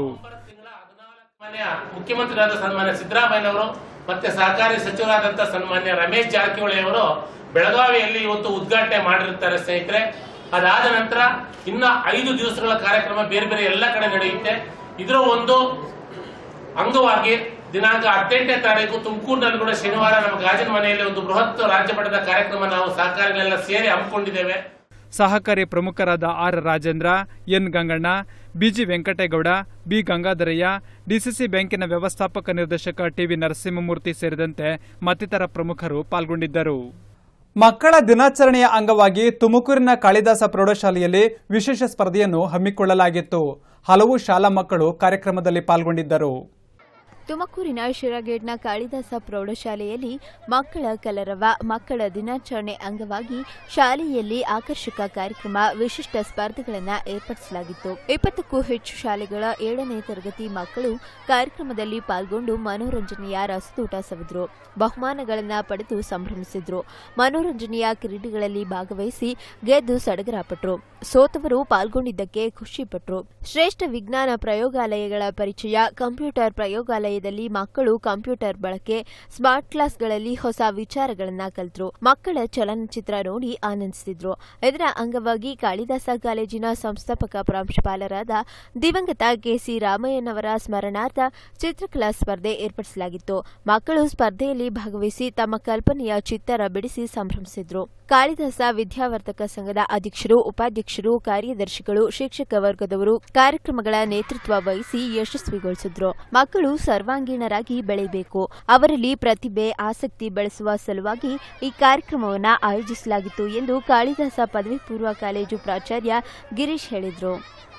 ಮಾನ್ಯ ಮುಖ್ಯಮಂತ್ರಿಯಾದ ಸನ್ಮಾನ್ಯ ಸಿದ್ದರಾಮಯ್ಯನವರು ಮತ್ತೆ ಸಹಕಾರಿ ಸಚಿವರಾದಂತಹ ಸನ್ಮಾನ್ಯ ರಮೇಶ್ ಜಾರಕಿಹೊಳಿ ಅವರು ಬೆಳಗಾವಿಯಲ್ಲಿ ಇವತ್ತು ಉದ್ಘಾಟನೆ ಮಾಡಿರುತ್ತಾರೆ ಸ್ನೇಹಿತರೆ ಅದಾದ ನಂತರ ಇನ್ನ ಐದು ದಿವಸಗಳ ಕಾರ್ಯಕ್ರಮ ಬೇರೆ ಬೇರೆ ಎಲ್ಲ ಕಡೆ ನಡೆಯುತ್ತೆ ಇದರ ಒಂದು ಅಂಗವಾಗಿ ದಿನಾಂಕ ಹದಿನೆಂಟನೇ ತಾರೀಕು ತುಮಕೂರಿನಲ್ಲಿ ಕೂಡ ಶನಿವಾರ ನಮ್ಮ ಗಾಜಿನ ಮನೆಯಲ್ಲಿ ಒಂದು ಬೃಹತ್ ರಾಜ್ಯ ಮಟ್ಟದ ಕಾರ್ಯಕ್ರಮ ನಾವು ಸಹಕಾರಿಗಳೆಲ್ಲ ಸೇರಿ ಹಮ್ಮಿಕೊಂಡಿದ್ದೇವೆ ಸಹಕಾರಿ ಪ್ರಮುಖರಾದ R Rajendra N Ganganna BG Venkategowda B Gangadharaiah DCC ಬ್ಯಾಂಕಿನ ವ್ಯವಸ್ಥಾಪಕ ನಿರ್ದೇಶಕ ಟಿವಿ ನರಸಿಂಹಮೂರ್ತಿ ಸೇರಿದಂತೆ ಮತ್ತಿತರ ಪ್ರಮುಖರು ಪಾಲ್ಗೊಂಡಿದ್ದರು ಮಕ್ಕಳ ದಿನಾಚರಣೆಯ ಅಂಗವಾಗಿ ತುಮಕೂರಿನ ಕಾಳಿದಾಸ ಪ್ರೌಢಶಾಲೆಯಲ್ಲಿ ವಿಶೇಷ ಸ್ಪರ್ಧೆಯನ್ನು ಹಮ್ಮಿಕೊಳ್ಳಲಾಗಿತ್ತು ಹಲವು ಶಾಲಾ ಮಕ್ಕಳು ಕಾರ್ಯಕ್ರಮದಲ್ಲಿ ಪಾಲ್ಗೊಂಡಿದ್ದರು ತುಮಕೂರಿನ ಶಿರಗೇಡ್ನ ಕಾಳಿದಾಸ ಪ್ರೌಢಶಾಲೆಯಲ್ಲಿ ಮಕ್ಕಳ ಕಲರವ ಮಕ್ಕಳ ದಿನಾಚರಣೆ ಅಂಗವಾಗಿ ಶಾಲೆಯಲ್ಲಿ ಆಕರ್ಷಕ ಕಾರ್ಯಕ್ರಮ ವಿಶಿಷ್ಟ ಸ್ಪರ್ಧೆಗಳನ್ನು ಏರ್ಪಡಿಸಲಾಗಿತ್ತು ಇಪ್ಪತ್ತಕ್ಕೂ ಹೆಚ್ಚು ಶಾಲೆಗಳ ಏಳನೇ ತರಗತಿ ಮಕ್ಕಳು ಕಾರ್ಯಕ್ರಮದಲ್ಲಿ ಪಾಲ್ಗೊಂಡು ಮನೋರಂಜನೆಯ ರಸದೂಟ ಸವಿದ್ರು ಬಹುಮಾನಗಳನ್ನು ಪಡೆದು ಸಂಭ್ರಮಿಸಿದ್ರು ಮನೋರಂಜನೆಯ ಕ್ರೀಡೆಗಳಲ್ಲಿ ಭಾಗವಹಿಸಿ ಗೆದ್ದು ಸಡಗರಪಟ್ರು ಸೋತವರು ಪಾಲ್ಗೊಂಡಿದ್ದಕ್ಕೆ ಖುಷಿಪಟ್ರು ಶ್ರೇಷ್ಠ ವಿಜ್ಞಾನ ಪ್ರಯೋಗಾಲಯಗಳ ಪರಿಚಯ ಕಂಪ್ಯೂಟರ್ ಪ್ರಯೋಗಾಲಯ ಪ್ರೌಢಶಾಲೆಯಲ್ಲಿ ಮಕ್ಕಳು ಕಂಪ್ಯೂಟರ್ ಬಳಕೆ ಸ್ಮಾರ್ಟ್ ಕ್ಲಾಸ್ಗಳಲ್ಲಿ ಹೊಸ ವಿಚಾರಗಳನ್ನ ಕಲಿತರು ಮಕ್ಕಳ ಚಲನಚಿತ್ರ ನೋಡಿ ಆನಂದಿಸಿದ್ರು ಇದರ ಅಂಗವಾಗಿ ಕಾಳಿದಾಸ ಕಾಲೇಜಿನ ಸಂಸ್ಥಾಪಕ ಪ್ರಾಂಶುಪಾಲರಾದ ದಿವಂಗತ ಕೆಸಿ ರಾಮಯ್ಯನವರ ಸ್ಮರಣಾರ್ಥ ಚಿತ್ರಕಲಾ ಸ್ಪರ್ಧೆ ಏರ್ಪಡಿಸಲಾಗಿತ್ತು ಮಕ್ಕಳು ಸ್ಪರ್ಧೆಯಲ್ಲಿ ಭಾಗವಹಿಸಿ ತಮ್ಮ ಕಲ್ಪನೆಯ ಚಿತ್ತರ ಬಿಡಿಸಿ ಸಂಭ್ರಮಿಸಿದ್ರು ಕಾಳಿದಾಸ ವಿದ್ಯಾವರ್ಧಕ ಸಂಘದ ಅಧ್ಯಕ್ಷರು ಉಪಾಧ್ಯಕ್ಷರು ಕಾರ್ಯದರ್ಶಿಗಳು ಶಿಕ್ಷಕ ವರ್ಗದವರು ಕಾರ್ಯಕ್ರಮಗಳ ನೇತೃತ್ವ ವಹಿಸಿ ಯಶಸ್ವಿಗೊಳಿಸಿದ್ರು ಮಕ್ಕಳು ಸರ್ವಾಂಗೀಣರಾಗಿ ಬೆಳೆಯಬೇಕು ಅವರಲ್ಲಿ ಪ್ರತಿಭೆ ಆಸಕ್ತಿ ಬೆಳೆಸುವ ಸಲುವಾಗಿ ಈ ಕಾರ್ಯಕ್ರಮವನ್ನು ಆಯೋಜಿಸಲಾಗಿತ್ತು ಎಂದು ಕಾಳಿದಾಸ ಪದವಿ ಪೂರ್ವ ಕಾಲೇಜು ಪ್ರಾಚಾರ್ಯ ಗಿರೀಶ್ ಹೇಳಿದರು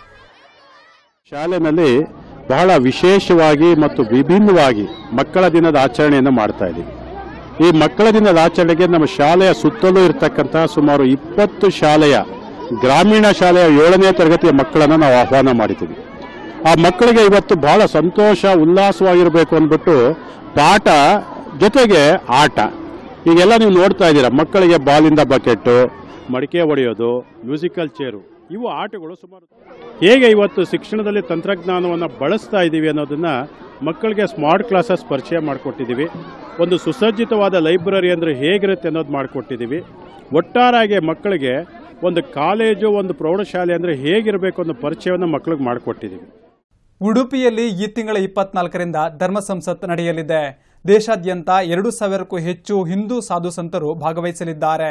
ಶಾಲೆನಲ್ಲಿ ಬಹಳ ವಿಶೇಷವಾಗಿ ಮತ್ತು ವಿಭಿನ್ನವಾಗಿ ಮಕ್ಕಳ ದಿನದ ಆಚರಣೆಯನ್ನು ಮಾಡ್ತಾ ಇದ್ದೀವಿ ಈ ಮಕ್ಕಳ ದಿನದ ಆಚರಣೆಗೆ ನಮ್ಮ ಶಾಲೆಯ ಸುತ್ತಲೂ ಇರತಕ್ಕಂತಹ ಸುಮಾರು ಇಪ್ಪತ್ತು ಶಾಲೆಯ ಗ್ರಾಮೀಣ ಶಾಲೆಯ ಏಳನೇ ತರಗತಿಯ ಮಕ್ಕಳನ್ನು ನಾವು ಆಹ್ವಾನ ಮಾಡಿದ್ದೀವಿ ಆ ಮಕ್ಕಳಿಗೆ ಇವತ್ತು ಬಹಳ ಸಂತೋಷ ಉಲ್ಲಾಸವಾಗಿರಬೇಕು ಅಂದ್ಬಿಟ್ಟು ಪಾಠ ಜೊತೆಗೆ ಆಟ ಈಗೆಲ್ಲ ನೀವು ನೋಡ್ತಾ ಇದ್ದೀರಾ ಮಕ್ಕಳಿಗೆ ಬಾಲಿಂದ ಬಕೆಟ್ಟು ಮಡಿಕೆ ಹೊಡೆಯೋದು ಮ್ಯೂಸಿಕಲ್ ಚೇರು ಇವು ಆಟಗಳು ಸುಮಾರು ಹೇಗೆ ಇವತ್ತು ಶಿಕ್ಷಣದಲ್ಲಿ ತಂತ್ರಜ್ಞಾನವನ್ನು ಬಳಸ್ತಾ ಇದ್ದೀವಿ ಅನ್ನೋದನ್ನ ಮಕ್ಕಳಿಗೆ ಸ್ಮಾರ್ಟ್ ಕ್ಲಾಸಸ್ ಪರಿಚಯ ಮಾಡಿಕೊಟ್ಟಿದ್ದೀವಿ ಒಂದು ಸುಸಜ್ಜಿತವಾದ ಲೈಬ್ರರಿ ಅಂದರೆ ಹೇಗಿರುತ್ತೆ ಅನ್ನೋದು ಮಾಡಿಕೊಟ್ಟಿದ್ದೀವಿ ಒಟ್ಟಾರಾಗಿ ಮಕ್ಕಳಿಗೆ ಒಂದು ಕಾಲೇಜು ಒಂದು ಪ್ರೌಢಶಾಲೆ ಅಂದರೆ ಹೇಗಿರಬೇಕು ಅನ್ನೋ ಪರಿಚಯವನ್ನು ಮಕ್ಕಳಿಗೆ ಮಾಡಿಕೊಟ್ಟಿದ್ದೀವಿ ಉಡುಪಿಯಲ್ಲಿ ಈ ತಿಂಗಳ ಇಪ್ಪತ್ನಾಲ್ಕರಿಂದ ಧರ್ಮ ಸಂಸತ್ ನಡೆಯಲಿದೆ ದೇಶಾದ್ಯಂತ ಎರಡು ಸಾವಿರಕ್ಕೂ ಹೆಚ್ಚು ಹಿಂದೂ ಸಾಧು ಸಂತರು ಭಾಗವಹಿಸಲಿದ್ದಾರೆ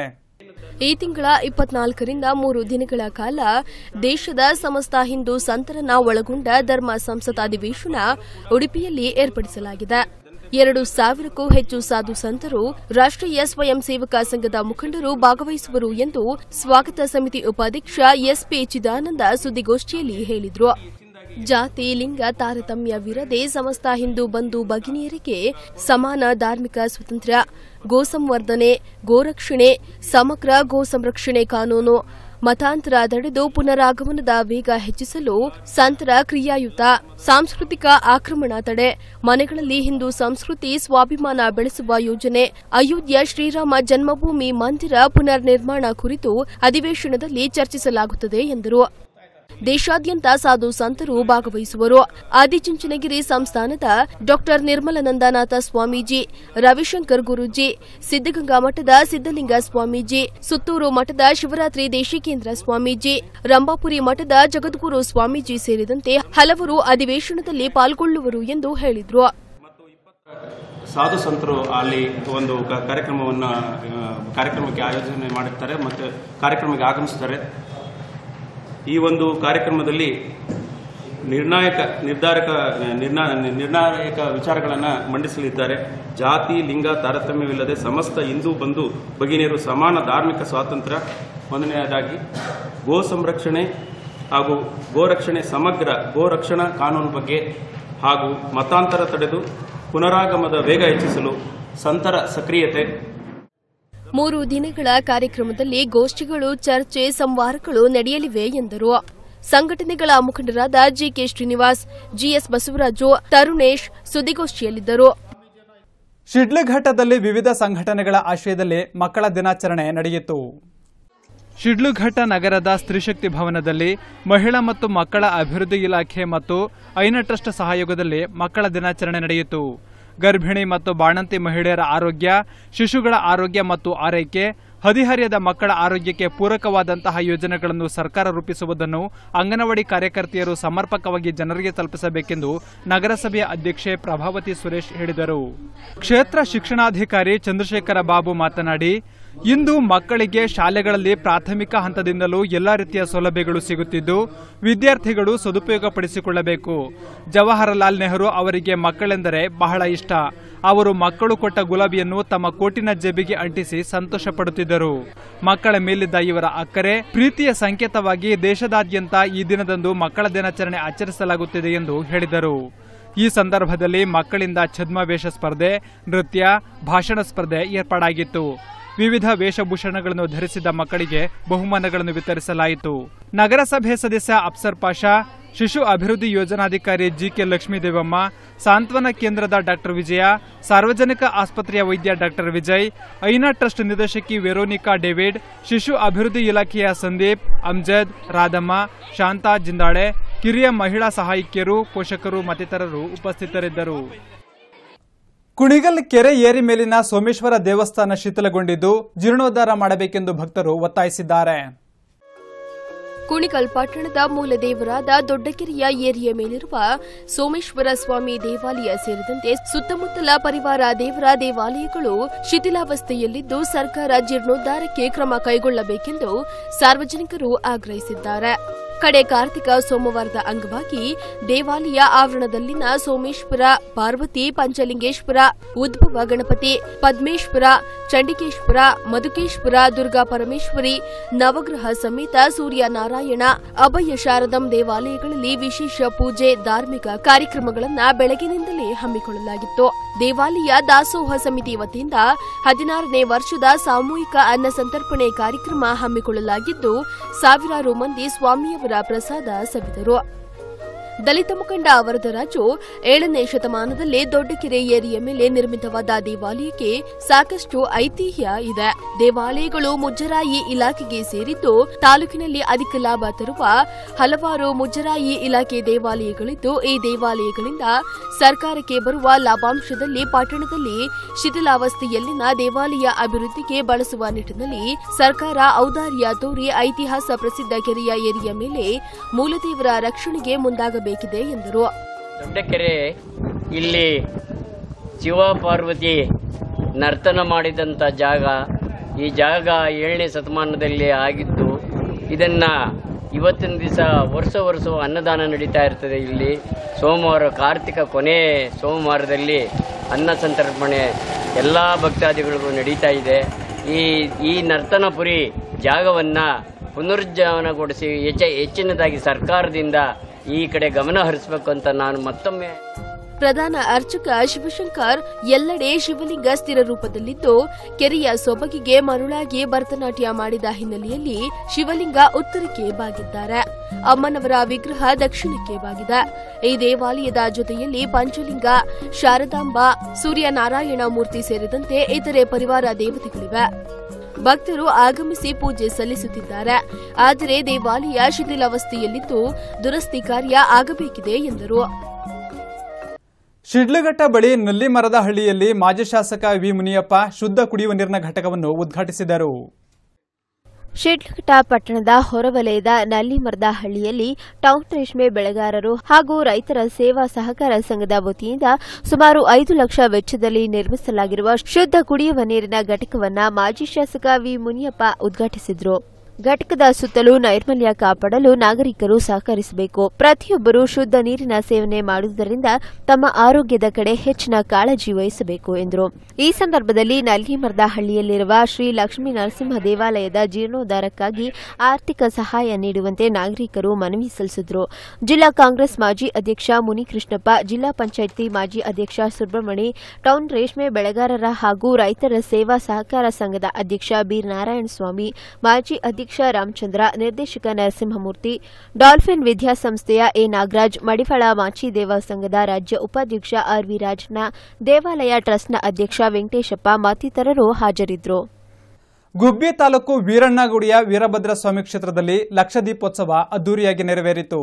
ಈ ತಿಂಗಳ ಇಪ್ಪತ್ನಾಲ್ಕರಿಂದ ಮೂರು ದಿನಗಳ ಕಾಲ ದೇಶದ ಸಮಸ್ತ ಹಿಂದೂ ಸಂತರನ್ನ ಒಳಗೊಂಡ ಧರ್ಮ ಸಂಸತ್ ಅಧಿವೇಶನ ಉಡುಪಿಯಲ್ಲಿ ಏರ್ಪಡಿಸಲಾಗಿದೆ ಎರಡು ಸಾವಿರಕ್ಕೂ ಹೆಚ್ಚು ಸಾಧು ಸಂತರು ರಾಷ್ಟ್ರೀಯ ಸ್ವಯಂ ಸೇವಕ ಸಂಘದ ಮುಖಂಡರು ಭಾಗವಹಿಸುವರು ಎಂದು ಸ್ವಾಗತ ಸಮಿತಿ ಉಪಾಧ್ಯಕ್ಷ ಎಸ್ಪಿ ಚಿದಾನಂದ ಸುದ್ದಿಗೋಷ್ಠಿಯಲ್ಲಿ ಹೇಳಿದರು ಜಾತಿ ಲಿಂಗ ತಾರತಮ್ಯವಿರದೆ ಸಮಸ್ತ ಹಿಂದೂ ಬಂಧು ಭಗಿನಿಯರಿಗೆ ಸಮಾನ ಧಾರ್ಮಿಕ ಸ್ವಾತಂತ್ರ್ಯ ಗೋ ಸಂವರ್ಧನೆ ಗೋರಕ್ಷಣೆ ಸಮಗ್ರ ಗೋ ಸಂರಕ್ಷಣೆ ಕಾನೂನು ಮತಾಂತರ ತಡೆದು ಪುನರಾಗಮನದ ವೇಗ ಹೆಚ್ಚಿಸಲು ಸಂತರ ಕ್ರಿಯಾಯುತ ಸಾಂಸ್ಕೃತಿಕ ಆಕ್ರಮಣ ತಡೆ ಮನೆಗಳಲ್ಲಿ ಹಿಂದೂ ಸಂಸ್ಕೃತಿ ಸ್ವಾಭಿಮಾನ ಬೆಳೆಸುವ ಯೋಜನೆ ಅಯೋಧ್ಯ ಶ್ರೀರಾಮ ಜನ್ಮಭೂಮಿ ಮಂದಿರ ಪುನರ್ ನಿರ್ಮಾಣ ಕುರಿತು ಅಧಿವೇಶನದಲ್ಲಿ ಚರ್ಚಿಸಲಾಗುತ್ತದೆ ಎಂದರು ದೇಶಾದ್ಯಂತ ಸಾಧು ಸಂತರು ಭಾಗವಹಿಸುವರು ಆದಿಚುಂಚನಗಿರಿ ಸಂಸ್ಥಾನದ ಡಾಕ್ಟರ್ ನಿರ್ಮಲಾನಂದನಾಥ ಸ್ವಾಮೀಜಿ ರವಿಶಂಕರ್ ಗುರೂಜಿ ಸಿದ್ದಗಂಗಾ ಮಠದ ಸಿದ್ದಲಿಂಗ ಸ್ವಾಮೀಜಿ ಸುತ್ತೂರು ಮಠದ ಶಿವರಾತ್ರಿ ದೇಶಿಕೇಂದ್ರ ಸ್ವಾಮೀಜಿ ರಂಭಾಪುರಿ ಮಠದ ಜಗದ್ಗುರು ಸ್ವಾಮೀಜಿ ಸೇರಿದಂತೆ ಹಲವರು ಅಧಿವೇಶನದಲ್ಲಿ ಪಾಲ್ಗೊಳ್ಳುವರು ಎಂದು ಹೇಳಿದರು ಸಾಧು ಸಂತರು ಅಲ್ಲಿ ಒಂದು ಕ- ಕಾರ್ಯಕ್ರಮವನ್ನು ಆ, ಕಾರ್ಯಕ್ರಮಕ್ಕೆ ಆಯೋಜನೆ ಮಾಡುತ್ತಾರೆ ಮತ್ತು ಕಾರ್ಯಕ್ರಮಕ್ಕೆ ಆಗಮಿಸ್ತಾರೆ ಈ ಒಂದು ಕಾರ್ಯಕ್ರಮದಲ್ಲಿ ನಿರ್ಣಾಯಕ ನಿರ್ಧಾರಕ ನಿರ್ಣಾ ನಿರ್ಣಾಯಕ ವಿಚಾರಗಳನ್ನು ಮಂಡಿಸಲಿದ್ದಾರೆ ಜಾತಿ ಲಿಂಗ ತಾರತಮ್ಯವಿಲ್ಲದೆ ಸಮಸ್ತ ಹಿಂದೂ ಬಂಧು ಭಗಿನಿಯರು ಸಮಾನ ಧಾರ್ಮಿಕ ಸ್ವಾತಂತ್ರ್ಯ ಒಂದನೆಯದಾಗಿ ಗೋ ಸಂರಕ್ಷಣೆ ಹಾಗೂ ಗೋರಕ್ಷಣೆ ಸಮಗ್ರ ಗೋರಕ್ಷಣಾ ಕಾನೂನು ಬಗ್ಗೆ ಹಾಗೂ ಮತಾಂತರ ತಡೆದು ಪುನರಾಗಮದ ವೇಗ ಹೆಚ್ಚಿಸಲು ಸಂತರ ಸಕ್ರಿಯತೆ ಮೂರು ದಿನಗಳ ಕಾರ್ಯಕ್ರಮದಲ್ಲಿ ಗೋಷ್ಠಿಗಳು ಚರ್ಚೆ ಸಂವಾದಗಳು ನಡೆಯಲಿವೆ ಎಂದರು ಸಂಘಟನೆಗಳ ಮುಖಂಡರಾದ ಜಿಕೆ ಶ್ರೀನಿವಾಸ್ ಜಿಎಸ್ ಬಸವರಾಜು ತರುಣೇಶ್ ಸುದ್ದಿಗೋಷ್ಠಿಯಲ್ಲಿದ್ದರು ಶಿಡ್ಲಘಟ್ಟದಲ್ಲಿ ವಿವಿಧ ಸಂಘಟನೆಗಳ ಆಶ್ರಯದಲ್ಲಿ ಮಕ್ಕಳ ದಿನಾಚರಣೆ ನಡೆಯಿತು ಶಿಡ್ಲಘಟ್ಟ ನಗರದ ಸ್ತ್ರೀಶಕ್ತಿ ಭವನದಲ್ಲಿ ಮಹಿಳಾ ಮತ್ತು ಮಕ್ಕಳ ಅಭಿವೃದ್ಧಿ ಇಲಾಖೆ ಮತ್ತು ಐನ ಟ್ರಸ್ಟ್ ಸಹಯೋಗದಲ್ಲಿ ಮಕ್ಕಳ ದಿನಾಚರಣೆ ನಡೆಯಿತು ಗರ್ಭಿಣಿ ಮತ್ತು ಬಾಣಂತಿ ಮಹಿಳೆಯರ ಆರೋಗ್ಯ ಶಿಶುಗಳ ಆರೋಗ್ಯ ಮತ್ತು ಆರೈಕೆ ಹದಿಹರಿಯದ ಮಕ್ಕಳ ಆರೋಗ್ಯಕ್ಕೆ ಪೂರಕವಾದಂತಹ ಯೋಜನೆಗಳನ್ನು ಸರ್ಕಾರ ರೂಪಿಸುವುದನ್ನು ಅಂಗನವಾಡಿ ಕಾರ್ಯಕರ್ತೆಯರು ಸಮರ್ಪಕವಾಗಿ ಜನರಿಗೆ ತಲುಪಿಸಬೇಕೆಂದು ನಗರಸಭೆಯ ಅಧ್ಯಕ್ಷೆ ಪ್ರಭಾವತಿ ಸುರೇಶ್ ಹೇಳಿದರು ಕ್ಷೇತ್ರ ಶಿಕ್ಷಣಾಧಿಕಾರಿ ಚಂದ್ರಶೇಖರ ಬಾಬು ಮಾತನಾಡಿ ಇಂದು ಮಕ್ಕಳಿಗೆ ಶಾಲೆಗಳಲ್ಲಿ ಪ್ರಾಥಮಿಕ ಹಂತದಿಂದಲೂ ಎಲ್ಲ ರೀತಿಯ ಸೌಲಭ್ಯಗಳು ಸಿಗುತ್ತಿದ್ದು ವಿದ್ಯಾರ್ಥಿಗಳು ಸದುಪಯೋಗಪಡಿಸಿಕೊಳ್ಳಬೇಕು ಜವಾಹರಲಾಲ್ ನೆಹರು ಅವರಿಗೆ ಮಕ್ಕಳೆಂದರೆ ಬಹಳ ಇಷ್ಟ ಅವರು ಮಕ್ಕಳು ಕೊಟ್ಟ ಗುಲಾಬಿಯನ್ನು ತಮ್ಮ ಕೋಟಿನ ಜೇಬಿಗೆ ಅಂಟಿಸಿ ಸಂತೋಷ ಪಡುತ್ತಿದ್ದರು ಮಕ್ಕಳ ಮೇಲಿದ್ದ ಇವರ ಅಕ್ಕರೆ ಪ್ರೀತಿಯ ಸಂಕೇತವಾಗಿ ದೇಶದಾದ್ಯಂತ ಈ ದಿನದಂದು ಮಕ್ಕಳ ದಿನಾಚರಣೆ ಆಚರಿಸಲಾಗುತ್ತಿದೆ ಎಂದು ಹೇಳಿದರು ಈ ಸಂದರ್ಭದಲ್ಲಿ ಮಕ್ಕಳಿಂದ ಛದ್ಮವೇಷ ಸ್ಪರ್ಧೆ ನೃತ್ಯ ಭಾಷಣ ಸ್ಪರ್ಧೆ ಏರ್ಪಾಡಾಗಿತ್ತು ವಿವಿಧ ವೇಷಭೂಷಣಗಳನ್ನು ಧರಿಸಿದ ಮಕ್ಕಳಿಗೆ ಬಹುಮಾನಗಳನ್ನು ವಿತರಿಸಲಾಯಿತು ನಗರಸಭೆ ಸದಸ್ಯ ಅಫ್ಸರ್ ಪಾಷಾ ಶಿಶು ಅಭಿವೃದ್ಧಿ ಯೋಜನಾಧಿಕಾರಿ ಜಿಕೆ ಲಕ್ಷ್ಮೀದೇವಮ್ಮ ಸಾಂತ್ವನ ಕೇಂದ್ರದ ಡಾಕ್ಟರ್ ವಿಜಯ ಸಾರ್ವಜನಿಕ ಆಸ್ಪತ್ರೆಯ ವೈದ್ಯ ಡಾಕ್ಟರ್ ವಿಜಯ್ ಐನಾ ಟ್ರಸ್ಟ್ ನಿರ್ದೇಶಕಿ ವೆರೋನಿಕಾ ಡೇವಿಡ್ ಶಿಶು ಅಭಿವೃದ್ಧಿ ಇಲಾಖೆಯ ಸಂದೀಪ್ ಅಮ್ಜದ್ ರಾಧಮ್ಮ ಶಾಂತಾ ಜಿಂದಾಳೆ ಕಿರಿಯ ಮಹಿಳಾ ಸಹಾಯಕಿಯರು ಪೋಷಕರು ಮತ್ತಿತರರು ಉಪಸ್ಥಿತರಿದ್ದರು ಕುಣಿಗಲ್ ಕೆರೆ ಏರಿ ಮೇಲಿನ ಸೋಮೇಶ್ವರ ದೇವಸ್ಥಾನ ಶಿಥಿಲಗೊಂಡಿದ್ದು ಜೀರ್ಣೋದ್ಧಾರ ಮಾಡಬೇಕೆಂದು ಭಕ್ತರು ಒತ್ತಾಯಿಸಿದ್ದಾರೆ ಕುಣಿಗಲ್ ಪಟ್ಟಣದ ಮೂಲ ದೇವರಾದ ದೊಡ್ಡಕೆರೆಯ ಏರಿಯ ಮೇಲಿರುವ ಸೋಮೇಶ್ವರ ಸ್ವಾಮಿ ದೇವಾಲಯ ಸೇರಿದಂತೆ ಸುತ್ತಮುತ್ತಲ ಪರಿವಾರ ದೇವರ ದೇವಾಲಯಗಳು ಶಿಥಿಲಾವಸ್ಥೆಯಲ್ಲಿದ್ದು ಸರ್ಕಾರ ಜೀರ್ಣೋದ್ಧಾರಕ್ಕೆ ಕ್ರಮ ಕೈಗೊಳ್ಳಬೇಕೆಂದು ಸಾರ್ವಜನಿಕರು ಆಗ್ರಹಿಸಿದ್ದಾರೆ ಕಡೆ ಕಾರ್ತಿಕ ಸೋಮವಾರದ ಅಂಗವಾಗಿ ದೇವಾಲಯ ಆವರಣದಲ್ಲಿನ ಸೋಮೇಶ್ವರ ಪಾರ್ವತಿ ಪಂಚಲಿಂಗೇಶ್ವರ ಉದ್ಭವ ಗಣಪತಿ ಪದ್ಮೇಶ್ವರ ಚಂಡಿಕೇಶ್ವರ ಮಧುಕೇಶ್ವರ ದುರ್ಗಾ ಪರಮೇಶ್ವರಿ ನವಗ್ರಹ ಸಮೇತ ಸೂರ್ಯ ನಾರಾಯಣ ಅಭಯ ಶಾರದಂ ದೇವಾಲಯಗಳಲ್ಲಿ ವಿಶೇಷ ಪೂಜೆ ಧಾರ್ಮಿಕ ಕಾರ್ಯಕ್ರಮಗಳನ್ನ ಬೆಳಗಿನಿಂದಲೇ ಹಮ್ಮಿಕೊಳ್ಳಲಾಗಿತ್ತು ದೇವಾಲಯ ದಾಸೋಹ ಸಮಿತಿ ವತಿಯಿಂದ ಹದಿನಾರನೇ ವರ್ಷದ ಸಾಮೂಹಿಕ ಅನ್ನ ಸಂತರ್ಪಣೆ ಕಾರ್ಯಕ್ರಮ ಹಮ್ಮಿಕೊಳ್ಳಲಾಗಿದ್ದು ಸಾವಿರಾರು ಮಂದಿ ಸ್ವಾಮಿಯವರ ಪ್ರಸಾದ ಸವಿದರು ದಲಿತ ಮುಖಂಡ ವರದರಾಜು ಏಳನೇ ಶತಮಾನದಲ್ಲೇ ದೊಡ್ಡಕೆರೆ ಏರಿಯ ಮೇಲೆ ನಿರ್ಮಿತವಾದ ದೇವಾಲಯಕ್ಕೆ ಸಾಕಷ್ಟು ಐತಿಹ್ಯ ಇದೆ ದೇವಾಲಯಗಳು ಮುಜರಾಯಿ ಇಲಾಖೆಗೆ ಸೇರಿದ್ದು ತಾಲೂಕಿನಲ್ಲಿ ಅಧಿಕ ಲಾಭ ತರುವ ಹಲವಾರು ಮುಜರಾಯಿ ಇಲಾಖೆ ದೇವಾಲಯಗಳಿದ್ದು ಈ ದೇವಾಲಯಗಳಿಂದ ಸರ್ಕಾರಕ್ಕೆ ಬರುವ ಲಾಭಾಂಶದಲ್ಲಿ ಪಟ್ಟಣದಲ್ಲಿ ಶಿಥಿಲಾವಸ್ಥೆಯಲ್ಲಿನ ದೇವಾಲಯ ಅಭಿವೃದ್ಧಿಗೆ ಬಳಸುವ ನಿಟ್ಟಿನಲ್ಲಿ ಸರ್ಕಾರ ಔದಾರ್ಯ ತೋರಿ ಐತಿಹಾಸ ಪ್ರಸಿದ್ಧ ಕೆರೆಯ ಏರಿಯ ಮೇಲೆ ಮೂಲದೇವರ ರಕ್ಷಣೆಗೆ ಮುಂದಾಗಬೇಕಿದೆ ಎಂದರು ದೊಡ್ಡಕೆರೆ ಇಲ್ಲಿ ಶಿವ ಪಾರ್ವತಿ ನರ್ತನ ಮಾಡಿದಂಥ ಜಾಗ ಈ ಜಾಗ ಏಳನೇ ಶತಮಾನದಲ್ಲಿ ಆಗಿದ್ದು ಇದನ್ನು ಇವತ್ತಿನ ದಿವಸ ವರ್ಷ ವರ್ಷ ಅನ್ನದಾನ ನಡೀತಾ ಇರ್ತದೆ ಇಲ್ಲಿ ಸೋಮವಾರ ಕಾರ್ತಿಕ ಕೊನೆ ಸೋಮವಾರದಲ್ಲಿ ಅನ್ನ ಸಂತರ್ಪಣೆ ಎಲ್ಲ ಭಕ್ತಾದಿಗಳಿಗೂ ನಡೀತಾ ಇದೆ ಈ ಈ ನರ್ತನಪುರಿ ಜಾಗವನ್ನು ಪುನರುಜ್ಜೀವನಗೊಳಿಸಿ ಹೆಚ್ಚ ಹೆಚ್ಚಿನದಾಗಿ ಸರ್ಕಾರದಿಂದ ಈ ಕಡೆ ಗಮನ ಹರಿಸಬೇಕು ಅಂತ ನಾನು ಮತ್ತೊಮ್ಮೆ ಪ್ರಧಾನ ಅರ್ಚಕ ಶಿವಶಂಕರ್ ಎಲ್ಲೆಡೆ ಶಿವಲಿಂಗ ಸ್ಥಿರ ರೂಪದಲ್ಲಿದ್ದು ಕೆರೆಯ ಸೊಬಗಿಗೆ ಮರುಳಾಗಿ ಭರತನಾಟ್ಯ ಮಾಡಿದ ಹಿನ್ನೆಲೆಯಲ್ಲಿ ಶಿವಲಿಂಗ ಉತ್ತರಕ್ಕೆ ಬಾಗಿದ್ದಾರೆ ಅಮ್ಮನವರ ವಿಗ್ರಹ ದಕ್ಷಿಣಕ್ಕೆ ಬಾಗಿದೆ ಈ ದೇವಾಲಯದ ಜೊತೆಯಲ್ಲಿ ಪಂಚಲಿಂಗ ಶಾರದಾಂಬ ಸೂರ್ಯನಾರಾಯಣ ಮೂರ್ತಿ ಸೇರಿದಂತೆ ಇತರೆ ಪರಿವಾರ ದೇವತೆಗಳಿವೆ ಭಕ್ತರು ಆಗಮಿಸಿ ಪೂಜೆ ಸಲ್ಲಿಸುತ್ತಿದ್ದಾರೆ ಆದರೆ ದೇವಾಲಯ ಶಿಥಿಲಾವಸ್ಥೆಯಲ್ಲಿದ್ದು ದುರಸ್ತಿ ಕಾರ್ಯ ಆಗಬೇಕಿದೆ ಎಂದರು ಶಿಡ್ಲಘಟ್ಟ ಬಳಿ ನಲ್ಲಿಮರದ ಹಳ್ಳಿಯಲ್ಲಿ ಮಾಜಿ ಶಾಸಕ ವಿ ಮುನಿಯಪ್ಪ ಶುದ್ಧ ಕುಡಿಯುವ ನೀರಿನ ಘಟಕವನ್ನು ಉದ್ಘಾಟಿಸಿದರು ಶಿಡ್ಲಘಟ್ಟ ಪಟ್ಟಣದ ಹೊರವಲಯದ ನಲ್ಲಿಮರದ ಹಳ್ಳಿಯಲ್ಲಿ ಟೌನ್ ರೇಷ್ಮೆ ಬೆಳೆಗಾರರು ಹಾಗೂ ರೈತರ ಸೇವಾ ಸಹಕಾರ ಸಂಘದ ವತಿಯಿಂದ ಸುಮಾರು ಐದು ಲಕ್ಷ ವೆಚ್ಚದಲ್ಲಿ ನಿರ್ಮಿಸಲಾಗಿರುವ ಶುದ್ಧ ಕುಡಿಯುವ ನೀರಿನ ಘಟಕವನ್ನು ಮಾಜಿ ಶಾಸಕ ವಿ ಮುನಿಯಪ್ಪ ಉದ್ಘಾಟಿಸಿದರು ಘಟಕದ ಸುತ್ತಲೂ ನೈರ್ಮಲ್ಯ ಕಾಪಾಡಲು ನಾಗರಿಕರು ಸಹಕರಿಸಬೇಕು ಪ್ರತಿಯೊಬ್ಬರು ಶುದ್ಧ ನೀರಿನ ಸೇವನೆ ಮಾಡುವುದರಿಂದ ತಮ್ಮ ಆರೋಗ್ಯದ ಕಡೆ ಹೆಚ್ಚಿನ ಕಾಳಜಿ ವಹಿಸಬೇಕು ಎಂದರು ಈ ಸಂದರ್ಭದಲ್ಲಿ ನಲ್ಗಿಮರ್ದ ಹಳ್ಳಿಯಲ್ಲಿರುವ ಶ್ರೀ ಲಕ್ಷ್ಮೀ ನರಸಿಂಹ ದೇವಾಲಯದ ಜೀರ್ಣೋದ್ಧಾರಕ್ಕಾಗಿ ಆರ್ಥಿಕ ಸಹಾಯ ನೀಡುವಂತೆ ನಾಗರಿಕರು ಮನವಿ ಸಲ್ಲಿಸಿದರು ಜಿಲ್ಲಾ ಕಾಂಗ್ರೆಸ್ ಮಾಜಿ ಅಧ್ಯಕ್ಷ ಮುನಿಕೃಷ್ಣಪ್ಪ ಜಿಲ್ಲಾ ಪಂಚಾಯಿತಿ ಮಾಜಿ ಅಧ್ಯಕ್ಷ ಸುಬ್ರಹ್ಮಣಿ ಟೌನ್ ರೇಷ್ಮೆ ಬೆಳೆಗಾರರ ಹಾಗೂ ರೈತರ ಸೇವಾ ಸಹಕಾರ ಸಂಘದ ಅಧ್ಯಕ್ಷ ಬಿ ನಾರಾಯಣಸ್ವಾಮಿ ಮಾಜಿ ಅಧ್ಯಕ್ಷ ರಾಮಚಂದ್ರ ನಿರ್ದೇಶಕ ನರಸಿಂಹಮೂರ್ತಿ ಡಾಲ್ಫಿನ್ ವಿದ್ಯಾಸಂಸ್ಥೆಯ ಎ ನಾಗರಾಜ್ ಮಡಿಫಳ ಮಾಚಿ ದೇವ ಸಂಘದ ರಾಜ್ಯ ಉಪಾಧ್ಯಕ್ಷ ಆರ್ ವಿ ರಾಜಣ್ಣ ದೇವಾಲಯ ಟ್ರಸ್ಟ್ನ ಅಧ್ಯಕ್ಷ ವೆಂಕಟೇಶಪ್ಪ ಮತ್ತಿತರರು ಹಾಜರಿದ್ದರು ಗುಬ್ಬಿ ತಾಲೂಕು ವೀರಣ್ಣಗುಡಿಯ ವೀರಭದ್ರ ಸ್ವಾಮಿ ಕ್ಷೇತ್ರದಲ್ಲಿ ಲಕ್ಷ ದೀಪೋತ್ಸವ ಅದ್ದೂರಿಯಾಗಿ ನೆರವೇರಿತು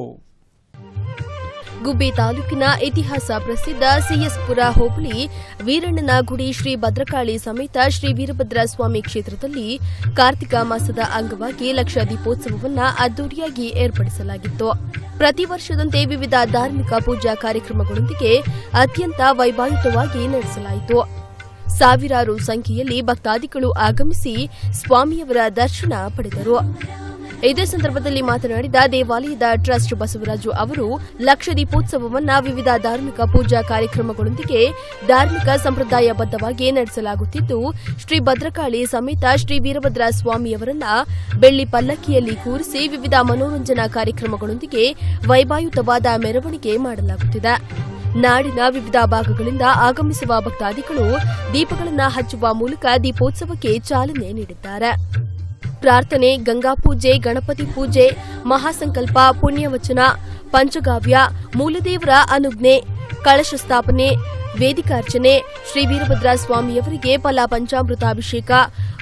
ಗುಬ್ಬಿ ತಾಲೂಕಿನ ಇತಿಹಾಸ ಪ್ರಸಿದ್ಧ ಸಿಎಸ್ಪುರ ಹೋಬಳಿ ವೀರಣ್ಣನ ಗುಡಿ ಶ್ರೀ ಭದ್ರಕಾಳಿ ಸಮೇತ ಶ್ರೀ ವೀರಭದ್ರ ಸ್ವಾಮಿ ಕ್ಷೇತ್ರದಲ್ಲಿ ಕಾರ್ತಿಕ ಮಾಸದ ಅಂಗವಾಗಿ ಲಕ್ಷ ದೀಪೋತ್ಸವವನ್ನು ಅದ್ದೂರಿಯಾಗಿ ಏರ್ಪಡಿಸಲಾಗಿತ್ತು ಪ್ರತಿ ವರ್ಷದಂತೆ ವಿವಿಧ ಧಾರ್ಮಿಕ ಪೂಜಾ ಕಾರ್ಯಕ್ರಮಗಳೊಂದಿಗೆ ಅತ್ಯಂತ ವೈಭಾವಿತವಾಗಿ ನಡೆಸಲಾಯಿತು ಸಾವಿರಾರು ಸಂಖ್ಯೆಯಲ್ಲಿ ಭಕ್ತಾದಿಗಳು ಆಗಮಿಸಿ ಸ್ವಾಮಿಯವರ ದರ್ಶನ ಪಡೆದರು ಇದೇ ಸಂದರ್ಭದಲ್ಲಿ ಮಾತನಾಡಿದ ದೇವಾಲಯದ ಟ್ರಸ್ಟ್ ಬಸವರಾಜು ಅವರು ಲಕ್ಷ ದೀಪೋತ್ಸವವನ್ನ ವಿವಿಧ ಧಾರ್ಮಿಕ ಪೂಜಾ ಕಾರ್ಯಕ್ರಮಗಳೊಂದಿಗೆ ಧಾರ್ಮಿಕ ಸಂಪ್ರದಾಯಬದ್ಧವಾಗಿ ನಡೆಸಲಾಗುತ್ತಿದ್ದು ಶ್ರೀ ಭದ್ರಕಾಳಿ ಸಮೇತ ಶ್ರೀ ವೀರಭದ್ರ ಸ್ವಾಮಿಯವರನ್ನ ಬೆಳ್ಳಿ ಪಲ್ಲಕ್ಕಿಯಲ್ಲಿ ಕೂರಿಸಿ ವಿವಿಧ ಮನೋರಂಜನಾ ಕಾರ್ಯಕ್ರಮಗಳೊಂದಿಗೆ ವೈಭಾಯುತವಾದ ಮೆರವಣಿಗೆ ಮಾಡಲಾಗುತ್ತಿದೆ ನಾಡಿನ ವಿವಿಧ ಭಾಗಗಳಿಂದ ಆಗಮಿಸುವ ಭಕ್ತಾದಿಗಳು ದೀಪಗಳನ್ನು ಹಚ್ಚುವ ಮೂಲಕ ದೀಪೋತ್ಸವಕ್ಕೆ ಚಾಲನೆ ನೀಡಿದ್ದಾರೆ ಪ್ರಾರ್ಥನೆ ಗಂಗಾಪೂಜೆ ಗಣಪತಿ ಪೂಜೆ ಮಹಾಸಂಕಲ್ಪ ಪುಣ್ಯವಚನ ಪಂಚಗಾವ್ಯ ಮೂಲದೇವರ ಅನುಜ್ಞೆ ಕಳಶ ಸ್ಥಾಪನೆ ವೇದಿಕಾರ್ಚನೆ ಶ್ರೀ ವೀರಭದ್ರ ಸ್ವಾಮಿಯವರಿಗೆ ಫಲ ಪಂಚಾಮೃತಾಭಿಷೇಕ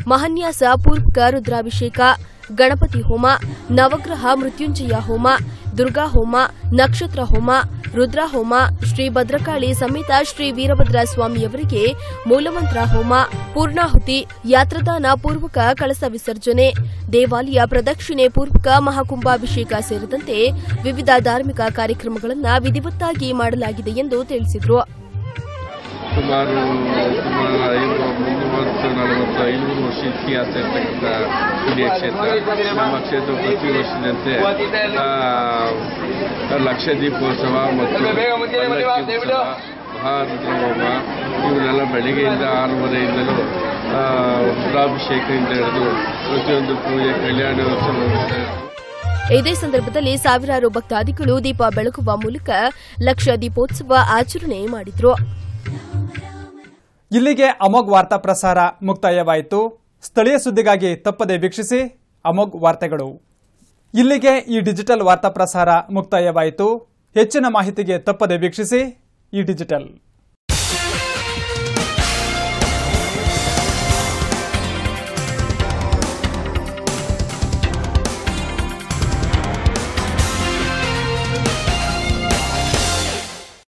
ಮಹನ್ಯಾಸ ಪೂರ್ವಕ ರುದ್ರಾಭಿಷೇಕ ಗಣಪತಿ ಹೋಮ ನವಗ್ರಹ ಮೃತ್ಯುಂಜಯ ಹೋಮ ದುರ್ಗಾ ಹೋಮ ನಕ್ಷತ್ರ ಹೋಮ ರುದ್ರ ಹೋಮ ಶ್ರೀ ಭದ್ರಕಾಳಿ ಸಮೇತ ಶ್ರೀ ವೀರಭದ್ರ ಸ್ವಾಮಿಯವರಿಗೆ ಮೂಲಮಂತ್ರ ಹೋಮ ಪೂರ್ಣಾಹುತಿ ಯಾತ್ರದಾನ ಪೂರ್ವಕ ಕಳಸ ವಿಸರ್ಜನೆ ದೇವಾಲಯ ಪ್ರದಕ್ಷಿಣೆ ಪೂರ್ವಕ ಮಹಾಕುಂಭಾಭಿಷೇಕ ಸೇರಿದಂತೆ ವಿವಿಧ ಧಾರ್ಮಿಕ ಕಾರ್ಯಕ್ರಮಗಳನ್ನು ವಿಧಿವತ್ತಾಗಿ ಮಾಡಲಾಗಿದೆ ಎಂದು ತಿಳಿಸಿದರು ಸುಮಾರು ಸುಮಾರು ಐದು ಮೂವತ್ತು ನಲವತ್ತು ಐನೂರು ವರ್ಷ ಇತಿಹಾಸ ಇರ್ತಕ್ಕಂಥ ಪುಣ್ಯ ಕ್ಷೇತ್ರ ನಮ್ಮ ಕ್ಷೇತ್ರ ಪ್ರತಿ ವರ್ಷದಂತೆ ಆ, ಲಕ್ಷ ದೀಪೋತ್ಸವ ಮತ್ತು ಪಲ್ಲಕ್ಕಿ ಉತ್ಸವ, ಮಹಾರುದ್ರ ಹೋಮ ಇವನ್ನೆಲ್ಲ ಬೆಳಿಗ್ಗೆಯಿಂದ ಆರೂವರೆಯಿಂದಲೂ ಆ, ರುದ್ರಾಭಿಷೇಕದಿಂದ ಹಿಡಿದು ಪ್ರತಿಯೊಂದು ಪೂಜೆ ಕಲ್ಯಾಣೋತ್ಸವ ಇದೇ ಸಂದರ್ಭದಲ್ಲಿ ಸಾವಿರಾರು ಭಕ್ತಾದಿಗಳು ದೀಪ ಬೆಳಗುವ ಮೂಲಕ ಲಕ್ಷ ದೀಪೋತ್ಸವ ಆಚರಣೆ ಮಾಡಿದ್ರು ಇಲ್ಲಿಗೆ ಅಮೋಘ್ ವಾರ್ತಾ ಪ್ರಸಾರ ಮುಕ್ತಾಯವಾಯಿತು ಸ್ಥಳೀಯ ಸುದ್ದಿಗಾಗಿ ತಪ್ಪದೆ ವೀಕ್ಷಿಸಿ ಅಮೋಘ್ ವಾರ್ತೆಗಳು ಇಲ್ಲಿಗೆ ಈ ಡಿಜಿಟಲ್ ವಾರ್ತಾ ಪ್ರಸಾರ ಮುಕ್ತಾಯವಾಯಿತು ಹೆಚ್ಚಿನ ಮಾಹಿತಿಗೆ ತಪ್ಪದೆ ವೀಕ್ಷಿಸಿ ಈ ಡಿಜಿಟಲ್